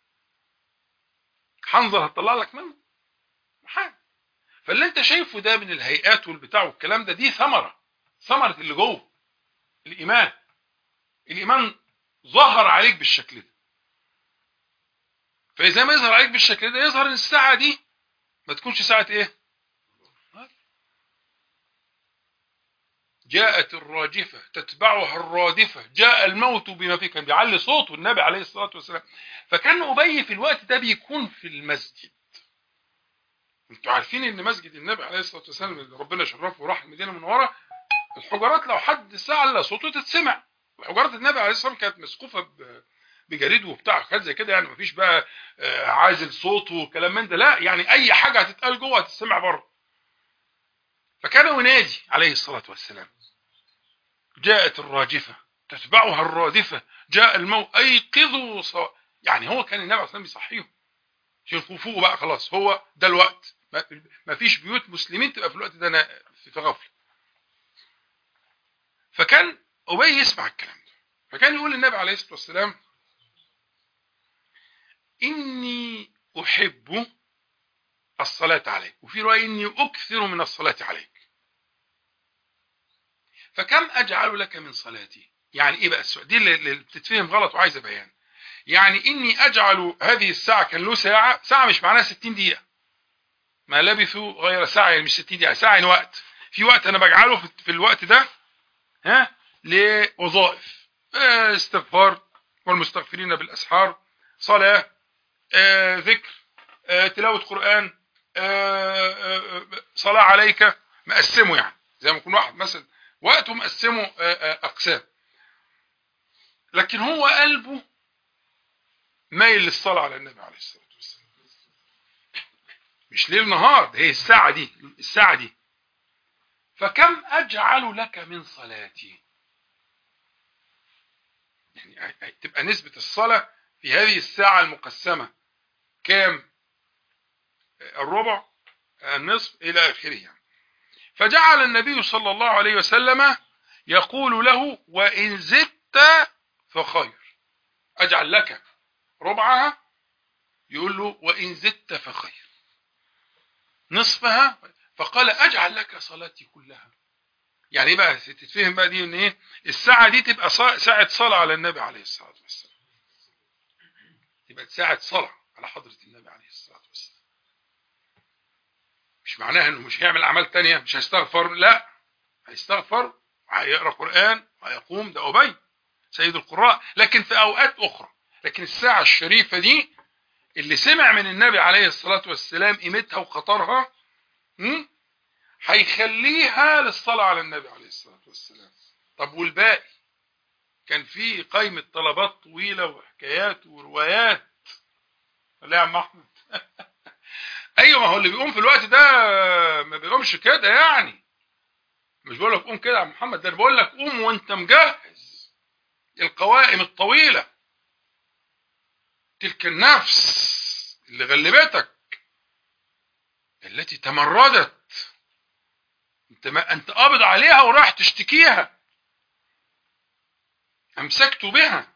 Speaker 1: حنظر هتطلع لك مانجو حاجة فاللي انت شايفه ده من الهيئات والبتاع والكلام ده دي ثمرة ثمرة اللي جوه الإيمان الإيمان ظهر عليك بالشكل ده فإذا ما يظهر عليك بالشكل ده يظهر ان الساعة دي ما تكونش ساعة ايه جاءت الراجفة تتبعها الرادفة جاء الموت بما فيه كان بيعلي صوته النبي عليه الصلاة والسلام فكان أبي في الوقت ده بيكون في المسجد انتوا عارفين ان مسجد النبي عليه الصلاه والسلام اللي ربنا شرفه وراح المدينه المنوره الحجرات لو حد سعل صوته تتسمع حجرات النبي عليه الصلاه والسلام كانت مسقوفه بجريد وبتاع حاجات زي كده يعني مفيش بقى عازل صوت وكلام من ده لا يعني اي حاجه هتتقال جوه هتتسمع بره فكان ينادي عليه الصلاه والسلام جاءت الراجفه تتبعها الرادفه جاء الموت ايقظوا صو... يعني هو كان النبي عليه الصلاه والسلام بيصحيهم عشان فوقوا بقى خلاص هو ده الوقت ما فيش بيوت مسلمين تبقى في الوقت ده في غفله فكان ابي يسمع الكلام ده فكان يقول للنبي عليه الصلاه والسلام اني احب الصلاه عليك وفي روايه اني اكثر من الصلاه عليك فكم اجعل لك من صلاتي يعني ايه بقى السؤال دي اللي بتتفهم غلط وعايزه بيان يعني اني اجعل هذه الساعه كان له ساعه ساعه مش معناها 60 دقيقه ما لبثوا غير ساعة يعني مش 60 دقيقة ساعة يعني وقت في وقت انا بجعله في- في الوقت ده ها لوظائف آه، استغفار والمستغفرين بالاسحار صلاة آه، ذكر آه، تلاوة قرآن آه، آه، آه، صلاة عليك مقسمه يعني زي ما يكون واحد مثلا وقته مقسمه آه، آه، اقسام لكن هو قلبه مايل للصلاة على النبي عليه الصلاة والسلام مش ليل نهار ده هي الساعة دي الساعة دي فكم أجعل لك من صلاتي يعني تبقى نسبة الصلاة في هذه الساعة المقسمة كام الربع النصف إلى آخره يعني. فجعل النبي صلى الله عليه وسلم يقول له وإن زدت فخير أجعل لك ربعها يقول له وإن زدت فخير نصفها فقال أجعل لك صلاتي كلها يعني بقى تتفهم بقى دي ان ايه الساعة دي تبقى صا- ساعة صلاة على النبي عليه الصلاة والسلام تبقى ساعة صلاة على حضرة النبي عليه الصلاة والسلام مش معناها انه مش هيعمل اعمال تانية مش هيستغفر لا هيستغفر وهيقرا قرآن وهيقوم ده أبي سيد القراء لكن في اوقات اخرى لكن الساعة الشريفة دي اللي سمع من النبي عليه الصلاة والسلام قيمتها وخطرها م? هيخليها للصلاة على النبي عليه الصلاة والسلام طب والباقي كان في قائمة طلبات طويلة وحكايات وروايات لا يا عم احمد ايوه ما هو اللي بيقوم في الوقت ده ما بيقومش كده يعني مش بقول لك قوم كده يا عم محمد ده انا بقول لك قوم وانت مجهز القوائم الطويلة تلك النفس اللي غلبتك التي تمردت انت ما انت قابض عليها وراح تشتكيها امسكت بها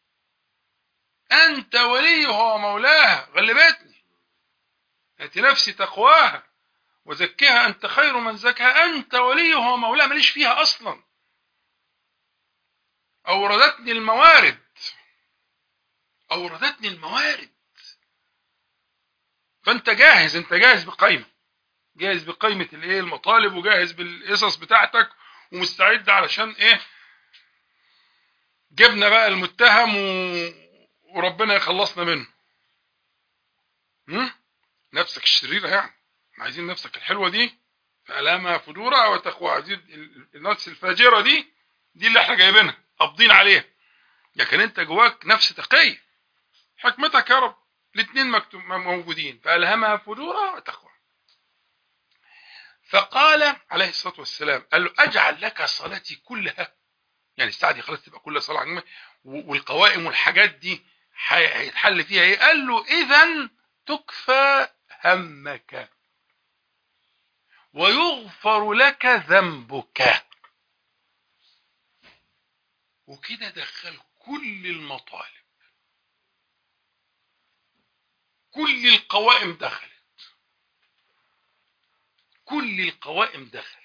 Speaker 1: انت وليها ومولاها غلبتني ات نفسي تقواها وزكها انت خير من زكاها انت وليها ومولاها ماليش فيها اصلا اوردتني الموارد اوردتني الموارد فانت جاهز انت جاهز بقائمه جاهز بقائمه الايه المطالب وجاهز بالقصص بتاعتك ومستعد علشان ايه جبنا بقى المتهم و... وربنا يخلصنا منه هم؟ نفسك الشريرة يعني احنا عايزين نفسك الحلوة دي فألامها فجورة وتقوى عايزين ال- النفس الفاجرة دي دي اللي احنا جايبينها قابضين عليها لكن انت جواك نفس تقية حكمتك يا رب الاثنين مكتوب موجودين فألهمها فجورة وتقوى فقال عليه الصلاة والسلام قال له أجعل لك صلاتي كلها يعني الساعة دي خلاص تبقى كلها صلاة عجمة والقوائم والحاجات دي هي- هيتحل فيها ايه قال له اذا تكفى همك ويغفر لك ذنبك وكده دخل كل المطالب كل القوائم دخلت كل القوائم دخلت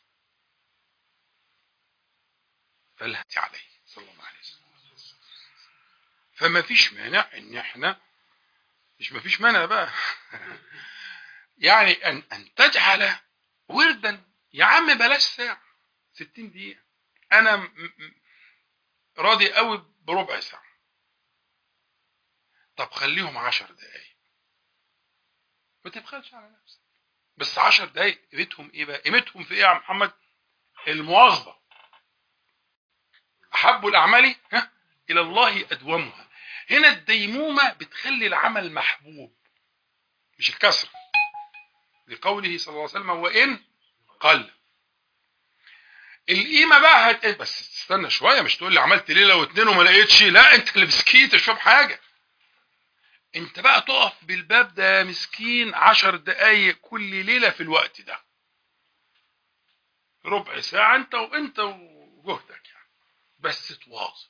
Speaker 1: فالهت عليه صلى الله عليه وسلم فما فيش مانع ان احنا مش ما فيش مانع بقى يعني ان ان تجعل وردا يا عم بلاش ساعه 60 دقيقه انا م- م- راضي قوي بربع ساعه طب خليهم 10 دقايق ما تبخلش على نفسك بس 10 دقايق قيمتهم ايه بقى قيمتهم في ايه يا عم محمد المواظبه احب الاعمال ها الى الله ادومها هنا الديمومه بتخلي العمل محبوب مش الكسره لقوله صلى الله عليه وسلم وان قل القيمه بقى هت... بس استنى شويه مش تقول لي عملت ليله واتنين وما لقيتش لا انت اللي مسكيت مش فاهم حاجه انت بقى تقف بالباب ده يا مسكين عشر دقايق كل ليله في الوقت ده ربع ساعه انت وانت وجهدك يعني بس تواظب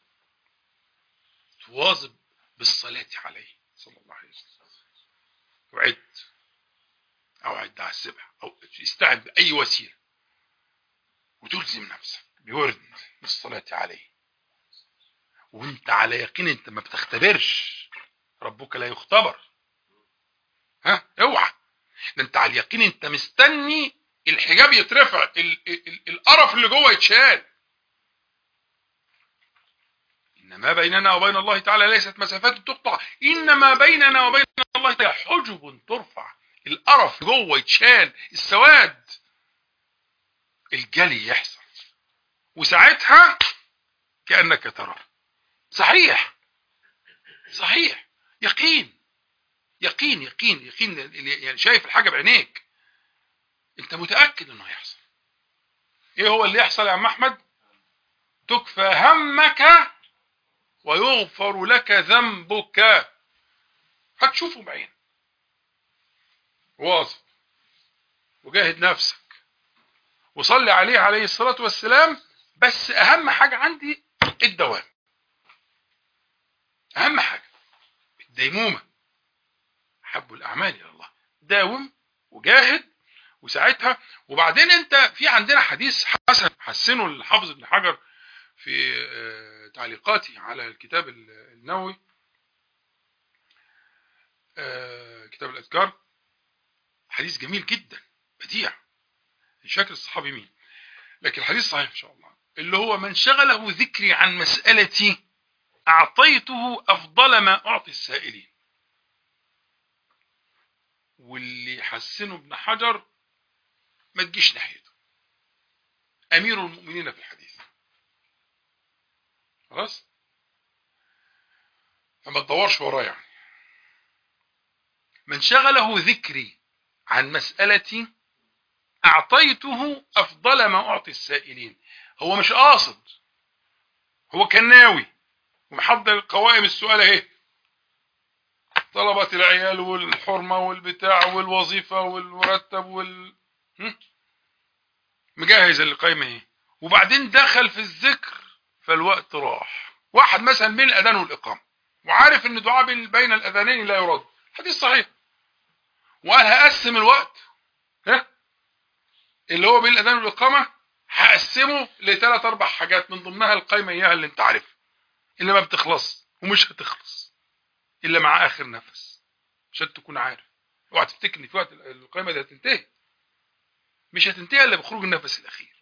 Speaker 1: تواظب بالصلاة عليه صلى الله عليه وسلم وعد او عد على السبع او استعد بأي وسيلة وتلزم نفسك بورد بالصلاة عليه وانت على يقين انت ما بتختبرش ربك لا يختبر ها اوعى ده انت على اليقين انت مستني الحجاب يترفع ال- ال- ال- القرف اللي جوه يتشال إن ما بيننا وبين الله تعالى ليست مسافات تقطع إنما بيننا وبين الله تعالى حجب ترفع القرف جوه يتشال السواد الجلي يحصل وساعتها كأنك ترى صحيح صحيح يقين يقين يقين يقين يعني شايف الحاجة بعينيك انت متأكد انه هيحصل ايه هو اللي يحصل يا عم احمد تكفى همك ويغفر لك ذنبك هتشوفه بعين واثق وجاهد نفسك وصلي عليه عليه الصلاة والسلام بس اهم حاجة عندي الدوام اهم حاجة الديمومة حب الاعمال الى الله داوم وجاهد وساعتها وبعدين انت في عندنا حديث حسن حسنه الحافظ ابن حجر في آه، تعليقاته على الكتاب النووي آه، كتاب الاذكار حديث جميل جدا بديع مش فاكر الصحابي مين لكن الحديث صحيح ان شاء الله اللي هو من شغله ذكري عن مسألتي اعطيته افضل ما اعطي السائلين واللي حسنه ابن حجر ما تجيش ناحيته امير المؤمنين في الحديث خلاص فما تدورش وراه يعني من شغله ذكري عن مسألتي اعطيته افضل ما اعطي السائلين هو مش قاصد هو كان ناوي ومحضر قوائم السؤال اهي طلبة العيال والحرمة والبتاع والوظيفة والمرتب وال هم؟ مجهز القائمة اهي وبعدين دخل في الذكر فالوقت راح واحد مثلا بين الاذان والاقامة وعارف ان دعاء بين بين الاذانين لا يرد حديث صحيح وقال هقسم الوقت ها اللي هو بين الاذان والاقامة هقسمه لثلاث اربع حاجات من ضمنها القائمة اياها اللي انت عارفها اللي ما بتخلص ومش هتخلص الا مع اخر نفس عشان تكون عارف اوعى تفتكر ان في وقت القائمه دي هتنتهي مش هتنتهي الا بخروج النفس الاخير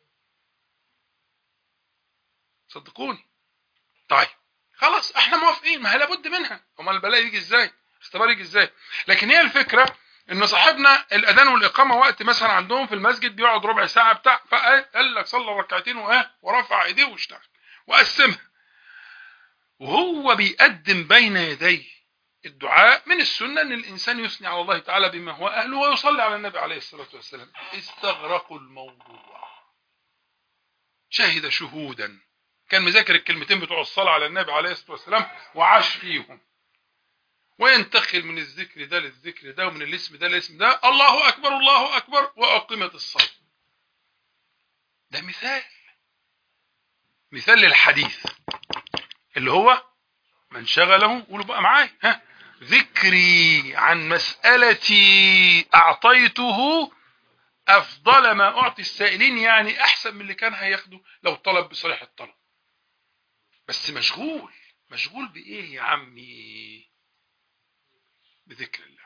Speaker 1: صدقوني طيب خلاص احنا موافقين ما هي لابد منها امال البلاء يجي ازاي اختبار يجي ازاي لكن هي الفكره ان صاحبنا الاذان والاقامه وقت مثلا عندهم في المسجد بيقعد ربع ساعه بتاع فقال لك صلى ركعتين واه ورفع ايديه واشتغل وقسمها وهو بيقدم بين يديه الدعاء من السنة أن الإنسان يثني على الله تعالى بما هو أهله ويصلي على النبي عليه الصلاة والسلام استغرقوا الموضوع شهد شهودا كان مذاكر الكلمتين بتوع الصلاة على النبي عليه الصلاة والسلام وعاش فيهم وينتقل من الذكر ده للذكر ده ومن الاسم ده للاسم ده الله أكبر الله أكبر وأقيمت الصلاة ده مثال مثال للحديث اللي هو من شغله قولوا بقى معايا ها ذكري عن مسألتي أعطيته أفضل ما أعطي السائلين يعني أحسن من اللي كان هياخده لو طلب بصريح الطلب بس مشغول مشغول بإيه يا عمي بذكر الله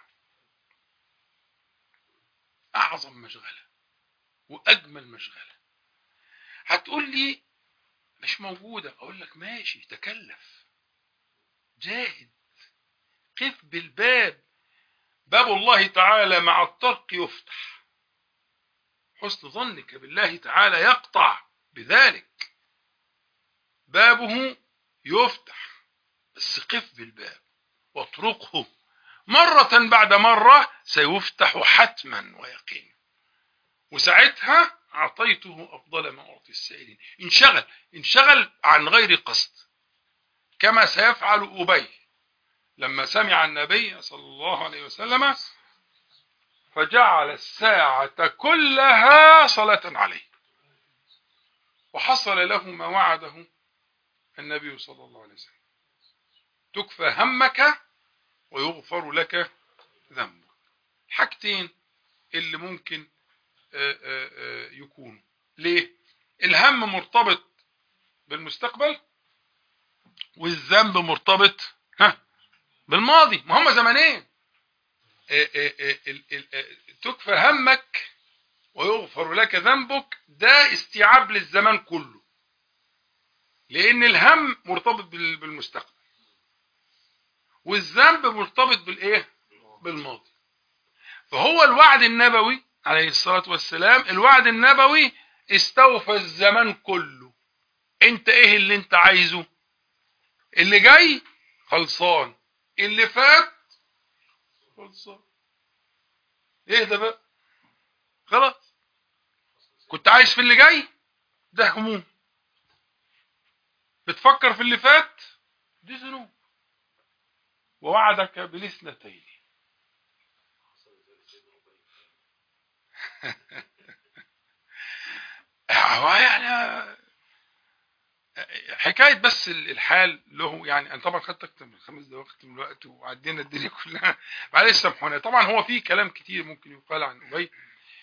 Speaker 1: أعظم مشغلة وأجمل مشغلة هتقول لي مش موجودة أقول لك ماشي تكلف جاهد قف بالباب باب الله تعالى مع الطرق يفتح حسن ظنك بالله تعالى يقطع بذلك بابه يفتح بس قف بالباب واطرقه مرة بعد مرة سيفتح حتما ويقين وساعتها أعطيته أفضل ما أعطي السائلين انشغل انشغل عن غير قصد كما سيفعل أبي لما سمع النبي صلى الله عليه وسلم فجعل الساعة كلها صلاة عليه وحصل له ما وعده النبي صلى الله عليه وسلم تكفى همك ويغفر لك ذنبك حاجتين اللي ممكن يكونوا ليه الهم مرتبط بالمستقبل والذنب مرتبط ها بالماضي ما هم زمانين آه، آه، آه، ال- ال- آه، تكفى همك ويغفر لك ذنبك ده استيعاب للزمان كله لان الهم مرتبط بال- بالمستقبل والذنب مرتبط بالايه بالماضي فهو الوعد النبوي عليه الصلاة والسلام الوعد النبوي استوفى الزمان كله انت ايه اللي انت عايزه اللي جاي خلصان اللي فات خلصان ايه ده بقى خلاص كنت عايش في اللي جاي ده هموم بتفكر في اللي فات دي ذنوب ووعدك بالاثنتين هو يعني حكايه بس الحال له يعني انا طبعا خدت اكتر من خمس دقائق من الوقت وعدينا الدنيا كلها معلش سامحونا طبعا هو في كلام كتير ممكن يقال عن ابي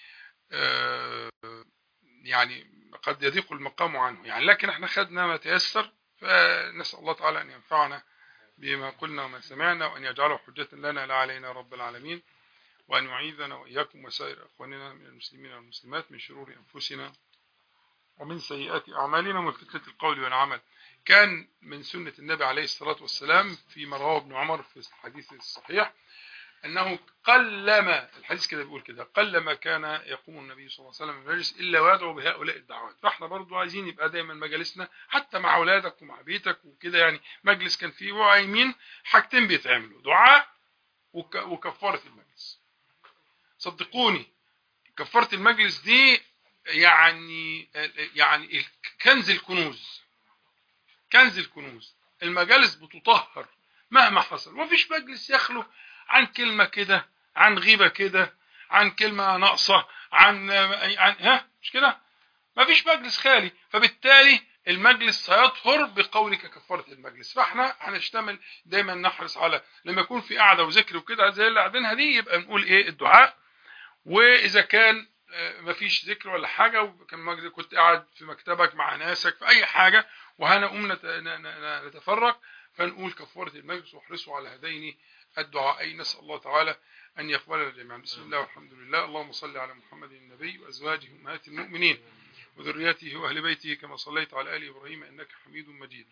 Speaker 1: آه، يعني قد يضيق المقام عنه يعني لكن احنا خدنا ما تيسر فنسال الله تعالى ان ينفعنا بما قلنا وما سمعنا وان يجعله حجه لنا لا علينا رب العالمين وان يعيذنا واياكم وسائر اخواننا من المسلمين والمسلمات من شرور انفسنا ومن سيئات أعمالنا ومن فتنة القول والعمل كان من سنة النبي عليه الصلاة والسلام فيما رواه ابن عمر في الحديث الصحيح أنه قلما الحديث كده بيقول كده قلما كان يقوم النبي صلى الله عليه وسلم من المجلس إلا ويدعو بهؤلاء الدعوات فاحنا برضو عايزين يبقى دايما مجالسنا حتى مع أولادك ومع بيتك وكده يعني مجلس كان فيه وعايمين حاجتين بيتعملوا دعاء وك- وكفارة المجلس صدقوني كفارة المجلس دي يعني يعني كنز الكنوز كنز الكنوز المجالس بتطهر مهما حصل ومفيش مجلس يخلو عن كلمة كده عن غيبة كده عن كلمة ناقصة عن عن ها مش كده مفيش مجلس خالي فبالتالي المجلس سيطهر بقولك كفارة المجلس فاحنا هنشتمل دايما نحرص على لما يكون في قعدة وذكر وكده زي اللي قاعدينها دي يبقى نقول ايه الدعاء واذا كان آه، مفيش ذكر ولا حاجة وكان مجلس كنت قاعد في مكتبك مع ناسك في اي حاجة وهنقوم نت- ن- ن- نتفرق فنقول كفارة المجلس واحرصوا على هذين الدعاءين نسأل الله تعالى أن يقبلنا جميعا بسم الله والحمد لله اللهم صل على محمد النبي وأزواجه أمهات المؤمنين وذريته وأهل بيته كما صليت على آل إبراهيم إنك حميد مجيد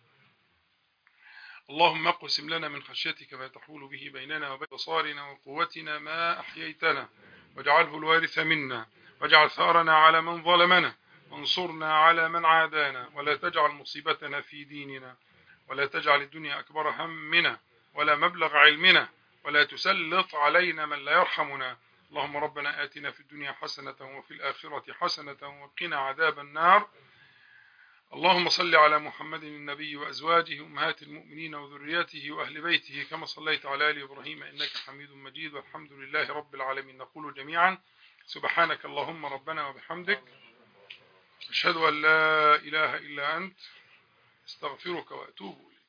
Speaker 1: اللهم اقسم لنا من خشيتك ما تحول به بيننا وبين بصارنا وقوتنا ما أحييتنا واجعله الوارث منا واجعل ثارنا على من ظلمنا وانصرنا على من عادانا ولا تجعل مصيبتنا في ديننا ولا تجعل الدنيا أكبر همنا ولا مبلغ علمنا ولا تسلط علينا من لا يرحمنا اللهم ربنا آتنا في الدنيا حسنة وفي الآخرة حسنة وقنا عذاب النار اللهم صل على محمد النبي وأزواجه أمهات المؤمنين وذرياته وأهل بيته كما صليت على آل إبراهيم إنك حميد مجيد والحمد لله رب العالمين نقول جميعا سبحانك اللهم ربنا وبحمدك أشهد أن لا إله إلا أنت استغفرك وأتوب إليك